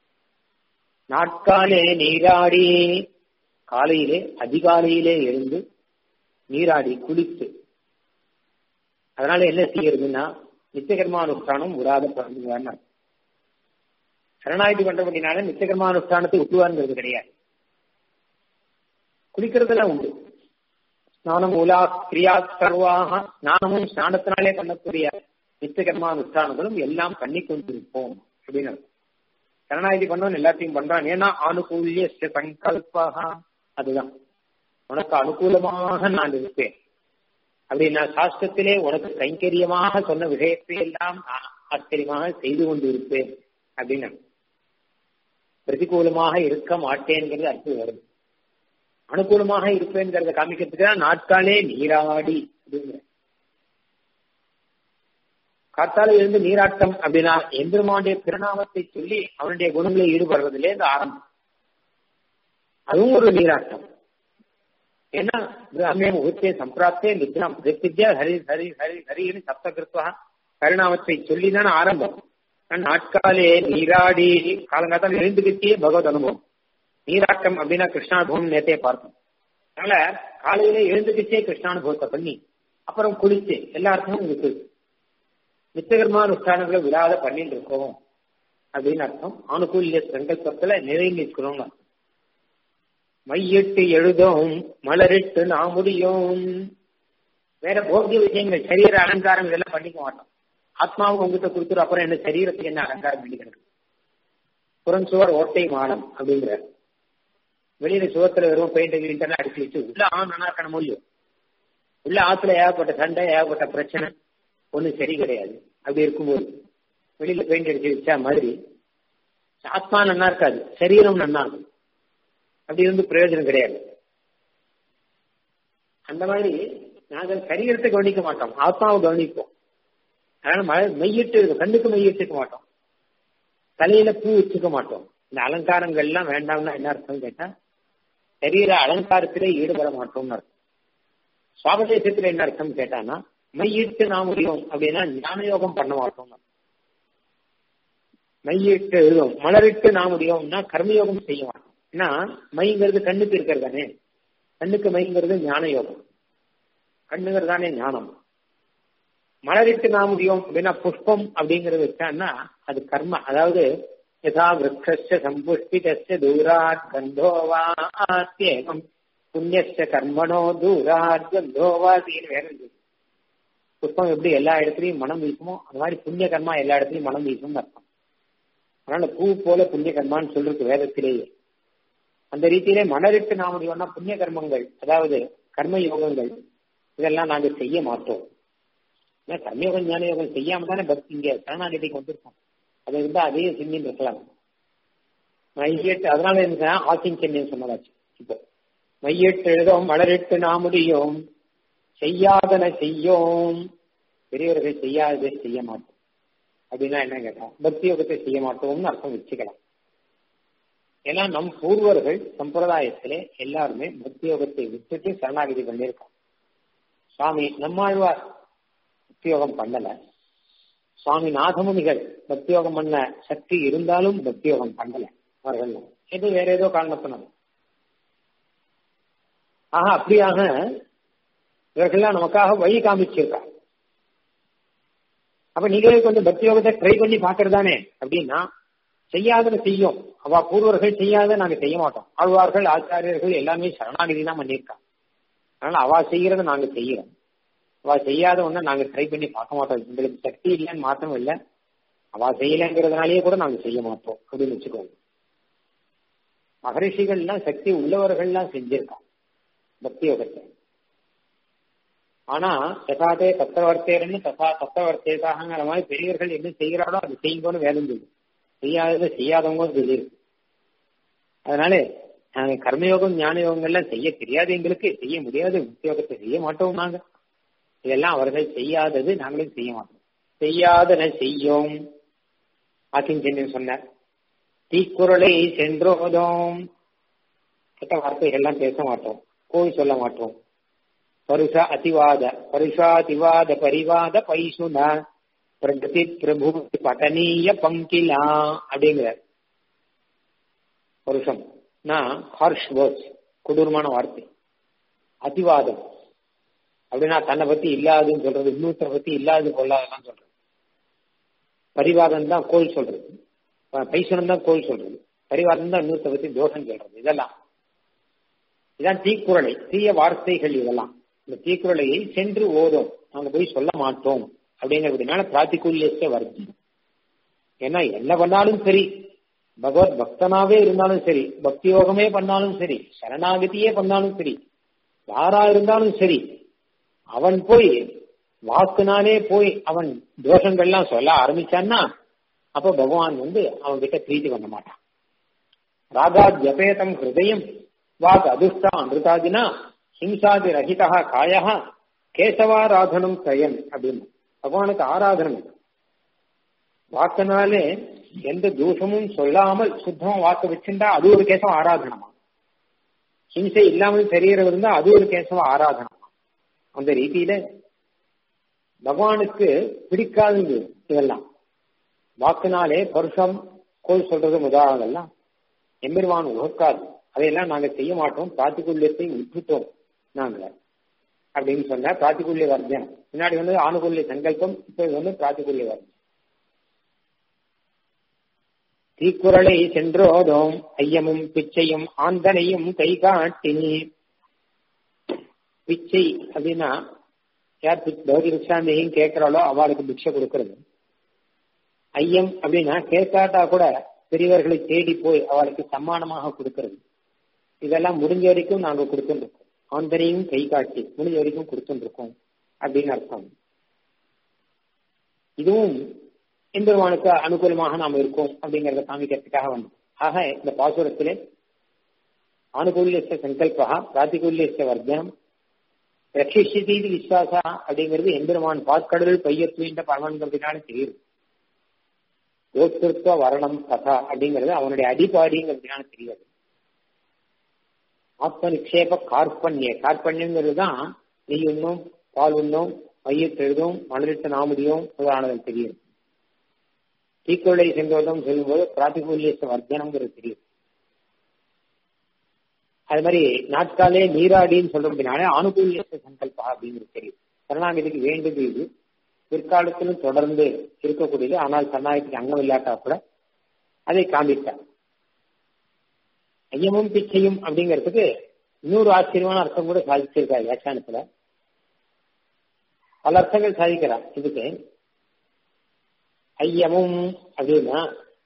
நாட்காலே நீராடி காலையிலே அதிகாலையிலே எழுந்து நீராடி குளித்து அதனால என்ன செய்யறதுன்னா நித்தியகர்மானுஷ்டானம் உராத பிறந்துவான்னு சரணாயுதி பண்றபடினால நித்தியகர்மானுஷ்டானத்தை விட்டுவாருங்கிறது கிடையாது குளிக்கிறதுலாம் உண்டு ஸ்நானம் உலா கிரியா சர்வாக ஸ்நானமும் ஸ்நானத்தினாலே பண்ணக்கூடிய நித்தியகர்மானுஷ்டானங்களும் எல்லாம் பண்ணி கொண்டிருப்போம் அப்படின்னு சரணாயுதி பண்ணவன் எல்லாத்தையும் பண்றான் ஏன்னா அனுகூல்ய சங்கல்பாக அதுதான் உனக்கு அனுகூலமாக நான் இருப்பேன் அப்படின்னா சாஸ்திரத்திலே உனக்கு கைங்கரியமாக சொன்ன விஷயத்தை எல்லாம் ஆச்சரியமாக செய்து கொண்டு இருப்பேன் அப்படின்னு பிரதிகூலமாக இருக்க மாட்டேங்கிறது அர்த்தம் வருது அனுகூலமாக இருப்பேங்கிறத காமிக்கிறதுக்கு தான் நாட்காலே நீராடி அப்படிங்கிற காத்தால இருந்து நீராட்டம் அப்படின்னா எம்பெருமானுடைய திருநாமத்தை சொல்லி அவனுடைய குணங்களில் ஈடுபடுறதுல இருந்து ஆரம்பம் அதுவும் ஒரு நீராட்டம் ஏன்னா பிராமே முகூர்த்தே சம்பிராப்தே நித்யாம் பிரத்தித்யா ஹரி ஹரி ஹரி ஹரின்னு சப்த கிருத்வா பரிணாமத்தை சொல்லி தானே ஆரம்பம் நாட்காலே நீராடி காலங்காத்தால் எழுந்துக்கிட்டே பகவத் அனுபவம் நீராட்டம் அப்படின்னா கிருஷ்ணானுபவம் நேத்தே பார்த்தோம் அதனால காலையில எழுந்துக்கிட்டே கிருஷ்ணானுபவத்தை பண்ணி அப்புறம் குளிச்சு எல்லா அர்த்தமும் இருக்கு நித்தியகர்மானுஷ்டானங்களை விடாத பண்ணிட்டு இருக்கோம் அப்படின்னு அர்த்தம் அனுகூல்ய சங்கல்பத்துல நிறைய நிற்கிறோம் மையிட்டு எழுதும் மலரிட்டு நான் முடியும் வேற போக்கிய விஷயங்கள் சரீர அலங்காரம் இதெல்லாம் பண்ணிக்க மாட்டோம் ஆத்மாவுக்கு உங்ககிட்ட கொடுத்துரு அப்புறம் என்ன சரீரத்துக்கு என்ன அலங்காரம் பண்ணிக்கிறது புறஞ்சுவர் ஓட்டை மானம் அப்படிங்கிற வெளியில சுவத்துல வெறும் பெயிண்ட் கிளிண்டெல்லாம் அடிச்சு வச்சு உள்ள ஆண் நல்லா இருக்கணும் முடியும் உள்ள ஆத்துல ஏகப்பட்ட சண்டை ஏகப்பட்ட பிரச்சனை ஒண்ணும் சரி கிடையாது அப்படி இருக்கும்போது வெளியில பெயிண்ட் அடிச்சு வச்சா மாதிரி ஆத்மா நன்னா இருக்காது சரீரம் நன்னா இருக்கும் அப்படி இருந்து பிரயோஜனம் கிடையாது அந்த மாதிரி நாங்கள் சரீரத்தை கவனிக்க மாட்டோம் ஆத்மாவை கவனிப்போம் அதனால மழை மையிட்டு கண்ணுக்கு மையிட்டுக்க மாட்டோம் தலையில பூ வச்சுக்க மாட்டோம் இந்த அலங்காரங்கள் எல்லாம் வேண்டாம்னா என்ன அர்த்தம் கேட்டா சரீர அலங்காரத்திலே ஈடுபட மாட்டோம்னு அர்த்தம் சுவாபதேசத்துல என்ன அர்த்தம் கேட்டானா மையிட்டு நாம் முடியும் அப்படின்னா ஞான யோகம் பண்ண மாட்டோம் மையிட்டு எழுதும் மலரிட்டு நாம் முடியும்னா கர்மயோகம் செய்ய மாட்டோம் ஏன்னா மைங்கிறது கண்ணுக்கு இருக்கிறது தானே கண்ணுக்கு மைங்கிறது ஞான யோகம் கண்ணுங்கிறது தானே ஞானம் மலரிட்டு நாம் முடியும் அப்படின்னா புஷ்பம் அப்படிங்கறது வச்சான்னா அது கர்ம அதாவது யதா விரக்ஷ சம்புஷ்பிதஸ்ய தூராத் கந்தோவாத்யேகம் புண்ணியஸ்ட கர்மனோ தூரார்ஜம் தோவாசின்னு வேற இருக்கு புஷ்பம் எப்படி எல்லா இடத்துலயும் மனம் வீசுமோ அந்த மாதிரி புண்ணிய கர்மா எல்லா இடத்துலயும் மனம் வீசும்னு அர்த்தம் அதனால பூ போல புண்ணிய கர்மான்னு சொல்லிருக்கு வேதத்திலேயே அந்த ரீதியிலே மனரிட்டு நாமடியோன்னா புண்ணிய கர்மங்கள் அதாவது கர்ம யோகங்கள் இதெல்லாம் நாங்க செய்ய மாட்டோம் ஏன்னா கர்மயோகம் ஞான யோகம் செய்யாம தானே பக்தி இங்க சரணாகதிக்கு வந்திருக்கோம் அது இருந்தா அதையும் செஞ்சுட்டு இருக்கலாம் மையெட்டு அதனால என்ன ஆசிஞ்சன் சொன்னதாச்சு இப்போ மையெட்டு எழுதோம் மலரிட்டு நாமுடியோம் செய்யாதன செய்யோம் பெரியவர்கள் செய்யாததை செய்ய மாட்டோம் அப்படின்னா என்ன கேட்டா பக்தி யோகத்தை செய்ய மாட்டோம்னு அர்த்தம் வச்சுக்கலாம் ஏன்னா நம் பூர்வர்கள் சம்பிரதாயத்திலே எல்லாருமே பக்தி யோகத்தை விட்டுட்டு சரணாகதி பண்ணியிருக்காங்க சுவாமி நம்மாழ்வார் பக்தி யோகம் பண்ணல சுவாமி நாதமுனிகள் பக்தி யோகம் பண்ண சக்தி இருந்தாலும் பக்தி யோகம் பண்ணல அவர்கள் ஏதோ வேற ஏதோ காரணத்தினால ஆக அப்படியாக இவர்கள்லாம் நமக்காக வழி காமிச்சிருக்கா அப்ப நீங்களே கொஞ்சம் பக்தி யோகத்தை ட்ரை பண்ணி பாக்குறதானே அப்படின்னா செய்யாத செய்யும் அவ பூர்வர்கள் செய்யாத நாங்க செய்ய மாட்டோம் ஆழ்வார்கள் ஆச்சாரியர்கள் எல்லாமே சரணாகதி தான் பண்ணியிருக்காங்க அதனால அவ செய்யறத நாங்க செய்யறோம் அவ செய்யாத ஒண்ணு நாங்க ட்ரை பண்ணி பார்க்க மாட்டோம் எங்களுக்கு சக்தி இல்லைன்னு மாற்றம் இல்லை அவ செய்யலைங்கிறதுனாலயே கூட நாங்க செய்ய மாட்டோம் அப்படின்னு வச்சுக்கோங்க மகரிஷிகள்லாம் சக்தி உள்ளவர்கள்லாம் செஞ்சிருக்காங்க பக்தி யோகத்தை ஆனா ததாதே தத்தவர்த்தேரன்னு ததா தத்தவர்த்தேதாங்கிற மாதிரி பெரியவர்கள் என்ன செய்கிறாரோ அது செய்யுங்கன்னு வேதம் சொல்லு செய்யாததை செய்யாதவங்க சொல்லியிருக்கு அதனால நாங்க கர்மயோகம் ஞான யோகங்கள்லாம் செய்ய தெரியாது எங்களுக்கு செய்ய முடியாது உத்தியோகத்தை செய்ய மாட்டோம் நாங்க இதெல்லாம் அவர்கள் செய்யாதது நாங்களும் செய்ய மாட்டோம் செய்யாதன செய்யோம் ஆக்கிஞ்சன் சொன்னார் தீக்குறளை சென்றோதோம் கெட்ட வார்த்தைகள்லாம் பேச மாட்டோம் கோய் சொல்ல மாட்டோம் பருஷ அதிவாத பருஷாதிவாத பரிவாத பைசுன பிரகதி பிரபு பட்டனீய பங்கிலா அப்படிங்கிற பருஷம் நான் ஹார்ஷ் வேர்ட்ஸ் கொடூரமான வார்த்தை அதிவாதம் அப்படின்னா தன்னை பத்தி இல்லாதுன்னு சொல்றது இன்னொருத்தரை பத்தி இல்லாது கொள்ளாதெல்லாம் சொல்றது பரிவாதம் தான் கோல் சொல்றது பைசனம் தான் கோல் சொல்றது பரிவாதம் தான் இன்னொருத்த பத்தி தோஷம் சொல்றது இதெல்லாம் இதான் தீக்குறளை தீய வார்த்தைகள் இதெல்லாம் இந்த தீக்குறளையை சென்று ஓதும் நாங்க போய் சொல்ல மாட்டோம் அப்படிங்கிறதுனால பிராத்திகூல்யத்தை வருது ஏன்னா என்ன பண்ணாலும் சரி பகவத் பக்தனாவே இருந்தாலும் சரி பக்தி யோகமே பண்ணாலும் சரி சரணாகதியே பண்ணாலும் சரி யாரா இருந்தாலும் சரி அவன் போய் வாக்குனாலே போய் அவன் தோஷங்கள்லாம் சொல்ல ஆரம்பிச்சான்னா அப்ப பகவான் வந்து அவன் கிட்ட பிரீத்தி பண்ண மாட்டான் ராகா ஜபேதம் ஹிருதயம் வாக் அதுஷ்டா அமிர்தாதினா ஹிம்சாதி ரஹிதா காயா கேசவாராதனம் சயன் அப்படின்னு பகவானுக்கு ஆராதனம் வாக்குனாலே எந்த தூஷமும் சொல்லாமல் சுத்தமா வாக்கு வச்சிருந்தா அது ஒரு கேசவ ஆராதனமா ஹிம்சை இல்லாமல் தெரியறது இருந்தா அது ஒரு கேசவ ஆராதனமா அந்த ரீதியில பகவானுக்கு பிடிக்காதது இதெல்லாம் வாக்குனாலே பருஷம் கோல் சொல்றது முதலாவதெல்லாம் எம்பெருமான் உகக்காது அதையெல்லாம் நாங்க செய்ய மாட்டோம் பிராத்திகுல்யத்தை விட்டுட்டோம் நாங்க அப்படின்னு சொன்ன பிராத்திகுல்ய வர்ஜனம் முன்னாடி வந்து ஆணுகுல்ய சங்கல்பம் இப்ப இது வந்து பிராத்திகுல்ய வர்ஜனம் தீக்குறளை சென்றோதோம் ஐயமும் பிச்சையும் ஆந்தனையும் கை காட்டி பிச்சை அப்படின்னா யார் பௌதி பிக்ஷாந்தையும் கேட்கிறாளோ அவளுக்கு பிக்ஷை கொடுக்கறது ஐயம் அப்படின்னா கேட்காட்டா கூட பெரியவர்களை தேடி போய் அவளுக்கு சம்மானமாக கொடுக்கறது இதெல்லாம் முடிஞ்ச வரைக்கும் நாங்க கொடுத்துருக்கோம் ஆந்தனையும் கை காட்டி முடிஞ்ச வரைக்கும் கொடுத்துருக்கோம் அப்படின்னு அர்த்தம் இதுவும் எம்பெருமானுக்கு அனுகூலமாக நாம் இருக்கோம் அப்படிங்கறத காமிக்கிறதுக்காக வந்தோம் ஆக இந்த பாசுரத்திலே ஆனுகூல்யஸ்ய சங்கல்பா பிராத்திகூல்யஸ்ய வர்த்தனம் ரட்சிஷதி விஸ்வாசா அப்படிங்கிறது எம்பெருமான் பாற்கடலில் பையத்துவின்ற பரமன்கிறதுனால தெரியுது கோத்திருத்துவ வரணம் கதா அப்படிங்கிறது அவனுடைய அடிபாடிங்கிறதுனால தெரியாது ஆத்ம நிக்ஷேப கார்பண்ய கார்பண்யங்கிறது தான் நெய் உண்ணும் பால் உண்ணும் மையத்தெழுதும் மணலிட்ட நாமுடியும் முதலானது தெரியும் தீக்கொள்ளை சென்றதும் சொல்லும்போது பிராத்திகூல்ய வர்த்தனம்ங்கிறது தெரியும் அது மாதிரி நாட்காலே நீராடின்னு சொல்றதுனால ஆணுகூல்ய சங்கல்பா அப்படிங்கிறது தெரியும் சரணாகதிக்கு வேண்டியது இது பிற்காலத்திலும் தொடர்ந்து இருக்கக்கூடியது ஆனால் சரணாகதிக்கு அங்கம் இல்லாட்டா கூட அதை காண்பித்தார் ஐயமும் பிச்சையும் அப்படிங்கிறதுக்கு இன்னொரு ஆச்சரியமான அர்த்தம் கூட சாதிச்சிருக்காரு வியாக்கியானத்துல பல அர்த்தங்கள் சாதிக்கிறார் இதுக்கு ஐயமும் அப்படின்னா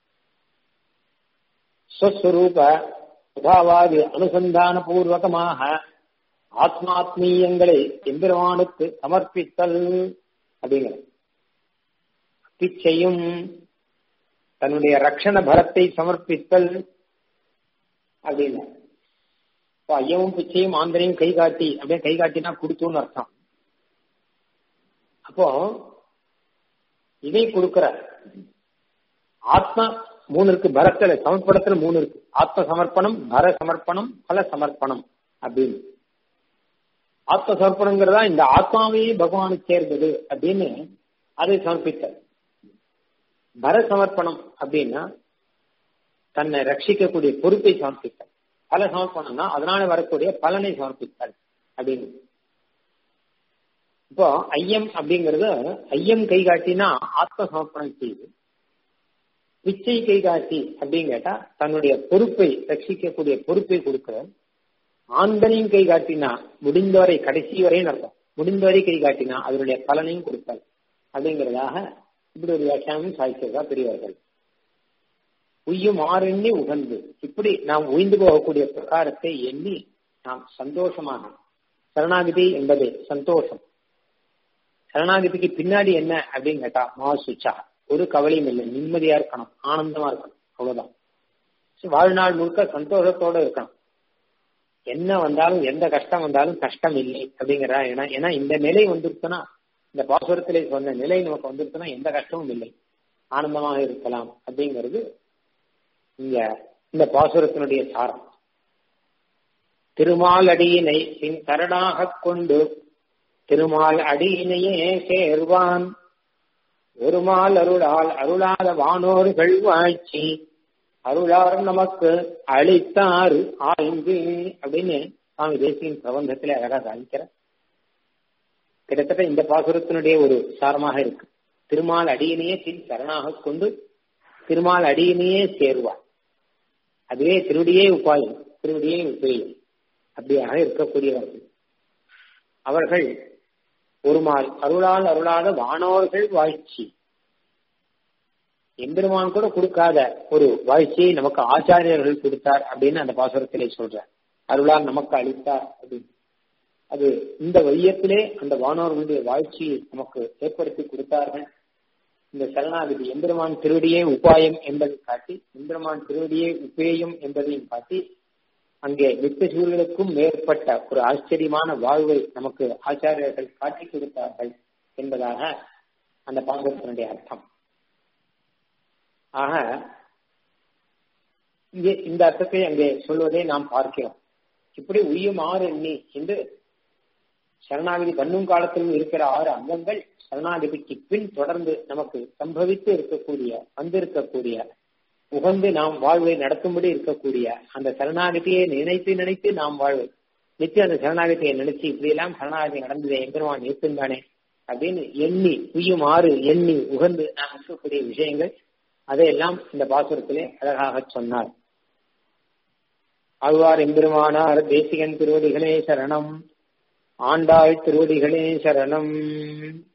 ஸ்வஸ்வரூப சுபாவாதி அனுசந்தான பூர்வகமாக ஆத்மாத்மீயங்களை எம்பெருமானுக்கு சமர்ப்பித்தல் அப்படிங்கிற பிச்சையும் தன்னுடைய ரக்ஷண பரத்தை சமர்ப்பித்தல் அப்படின்னு இப்போ ஐயமும் பிச்சையும் ஆந்திரையும் கை காட்டி அப்படியே கை காட்டினா கொடுத்தோன்னு அர்த்தம் அப்போ இதை கொடுக்கிற ஆத்மா மூணு இருக்கு பரத்துல சமர்ப்பணத்துல மூணு இருக்கு ஆத்ம சமர்ப்பணம் பர சமர்ப்பணம் பல சமர்ப்பணம் அப்படின்னு ஆத்ம சமர்ப்பணங்கிறதா இந்த ஆத்மாவே பகவானுக்கு சேர்ந்தது அப்படின்னு அதை சமர்ப்பித்தல் பர சமர்ப்பணம் அப்படின்னா தன்னை ரட்சிக்கக்கூடிய பொறுப்பை சமர்ப்பித்தல் பல சமர்ப்பணம்னா அதனால வரக்கூடிய பலனை சமர்ப்பித்தல் அப்படின்னு இப்போ ஐயம் அப்படிங்கறது ஐயம் கை காட்டினா ஆத்ம சமர்ப்பணம் செய்யுது பிச்சை கை காட்டி அப்படின்னு கேட்டா தன்னுடைய பொறுப்பை ரட்சிக்கக்கூடிய பொறுப்பை கொடுக்கிற ஆந்தனையும் கை காட்டினா முடிந்தவரை கடைசி வரையும் நடக்கும் முடிந்தவரை கை காட்டினா அதனுடைய பலனையும் கொடுத்தல் அப்படிங்கிறதாக இப்படி ஒரு வியாக்கியானமும் சாதிச்சிருக்கா பெரியவர்கள் உய்யும் ஆறெண்ணி உகந்து இப்படி நாம் உய்ந்து போகக்கூடிய பிரகாரத்தை எண்ணி நாம் சந்தோஷமாக சரணாகதி என்பது சந்தோஷம் சரணாகதிக்கு பின்னாடி என்ன அப்படின்னு கேட்டா மாசுச்சா ஒரு கவலையும் இல்லை நிம்மதியா இருக்கணும் ஆனந்தமா இருக்கணும் அவ்வளவுதான் வாழ்நாள் முழுக்க சந்தோஷத்தோட இருக்கணும் என்ன வந்தாலும் எந்த கஷ்டம் வந்தாலும் கஷ்டம் இல்லை அப்படிங்கிற ஏன்னா ஏன்னா இந்த நிலை வந்துருச்சுன்னா இந்த பாசுரத்திலே சொன்ன நிலை நமக்கு வந்துருச்சுன்னா எந்த கஷ்டமும் இல்லை ஆனந்தமாக இருக்கலாம் அப்படிங்கிறது இங்க இந்த பாசுரத்தினுடைய சாரம் திருமால் அடியினை பின் கரடாக கொண்டு திருமால் அடியினையே சேர்வான் ஒருமால் அருளால் அருளாத வானோர்கள் வாழ்ச்சி அருளார் நமக்கு அளித்தார் ஆய்ந்து அப்படின்னு சுவாமி தேசியின் பிரபந்தத்திலே அழகா சாதிக்கிற கிட்டத்தட்ட இந்த பாசுரத்தினுடைய ஒரு சாரமாக இருக்கு திருமால் அடியினையே பின் சரணாக கொண்டு திருமால் அடியினையே சேருவார் அதுவே திருடியே உபாயம் திருடியே உபயம் அப்படியாக இருக்கக்கூடியவர்கள் அவர்கள் ஒருமால் அருளால் அருளாத வானோர்கள் வாழ்ச்சி எம்பெருமான் கூட கொடுக்காத ஒரு வாழ்ச்சியை நமக்கு ஆச்சாரியர்கள் கொடுத்தார் அப்படின்னு அந்த பாசுரத்திலே சொல்றார் அருளால் நமக்கு அளித்தார் அப்படின்னு அது இந்த வையத்திலே அந்த வானோர்களுடைய வாழ்ச்சியை நமக்கு ஏற்படுத்தி கொடுத்தார்கள் இந்த சரணாகதி எம்பெருமான் திருவடியே உபாயம் என்பதை காட்டி எம்பெருமான் திருவடியே உபேயம் என்பதையும் காட்டி அங்கே நித்தியசூர்களுக்கும் மேற்பட்ட ஒரு ஆச்சரியமான வாழ்வை நமக்கு ஆச்சாரியர்கள் காட்டி கொடுத்தார்கள் என்பதாக அந்த பாங்கத்தினுடைய அர்த்தம் ஆக இங்கே இந்த அர்த்தத்தை அங்கே சொல்வதை நாம் பார்க்கிறோம் இப்படி உய்யும் ஆறு எண்ணி என்று சரணாகதி பண்ணும் காலத்திலும் இருக்கிற ஆறு அங்கங்கள் சரணாகதிக்கு பின் தொடர்ந்து நமக்கு சம்பவித்து இருக்கக்கூடிய வந்திருக்கக்கூடிய உகந்து நாம் வாழ்வை நடத்தும்படி இருக்கக்கூடிய அந்த சரணாகதியை நினைத்து நினைத்து நாம் வாழ்வை நித்திய அந்த சரணாகதியை நினைச்சு இப்படி எல்லாம் சரணாகதி நடந்தது எம்பெருமான் இருக்குந்தானே அப்படின்னு எண்ணி உய்யுமாறு எண்ணி உகந்து நாம் இருக்கக்கூடிய விஷயங்கள் அதையெல்லாம் இந்த பாசுரத்திலே அழகாக சொன்னார் ஆழ்வார் எம்பெருமானார் தேசிகன் திருவடிகளே சரணம் ஆண்டாள் திருவடிகளே சரணம்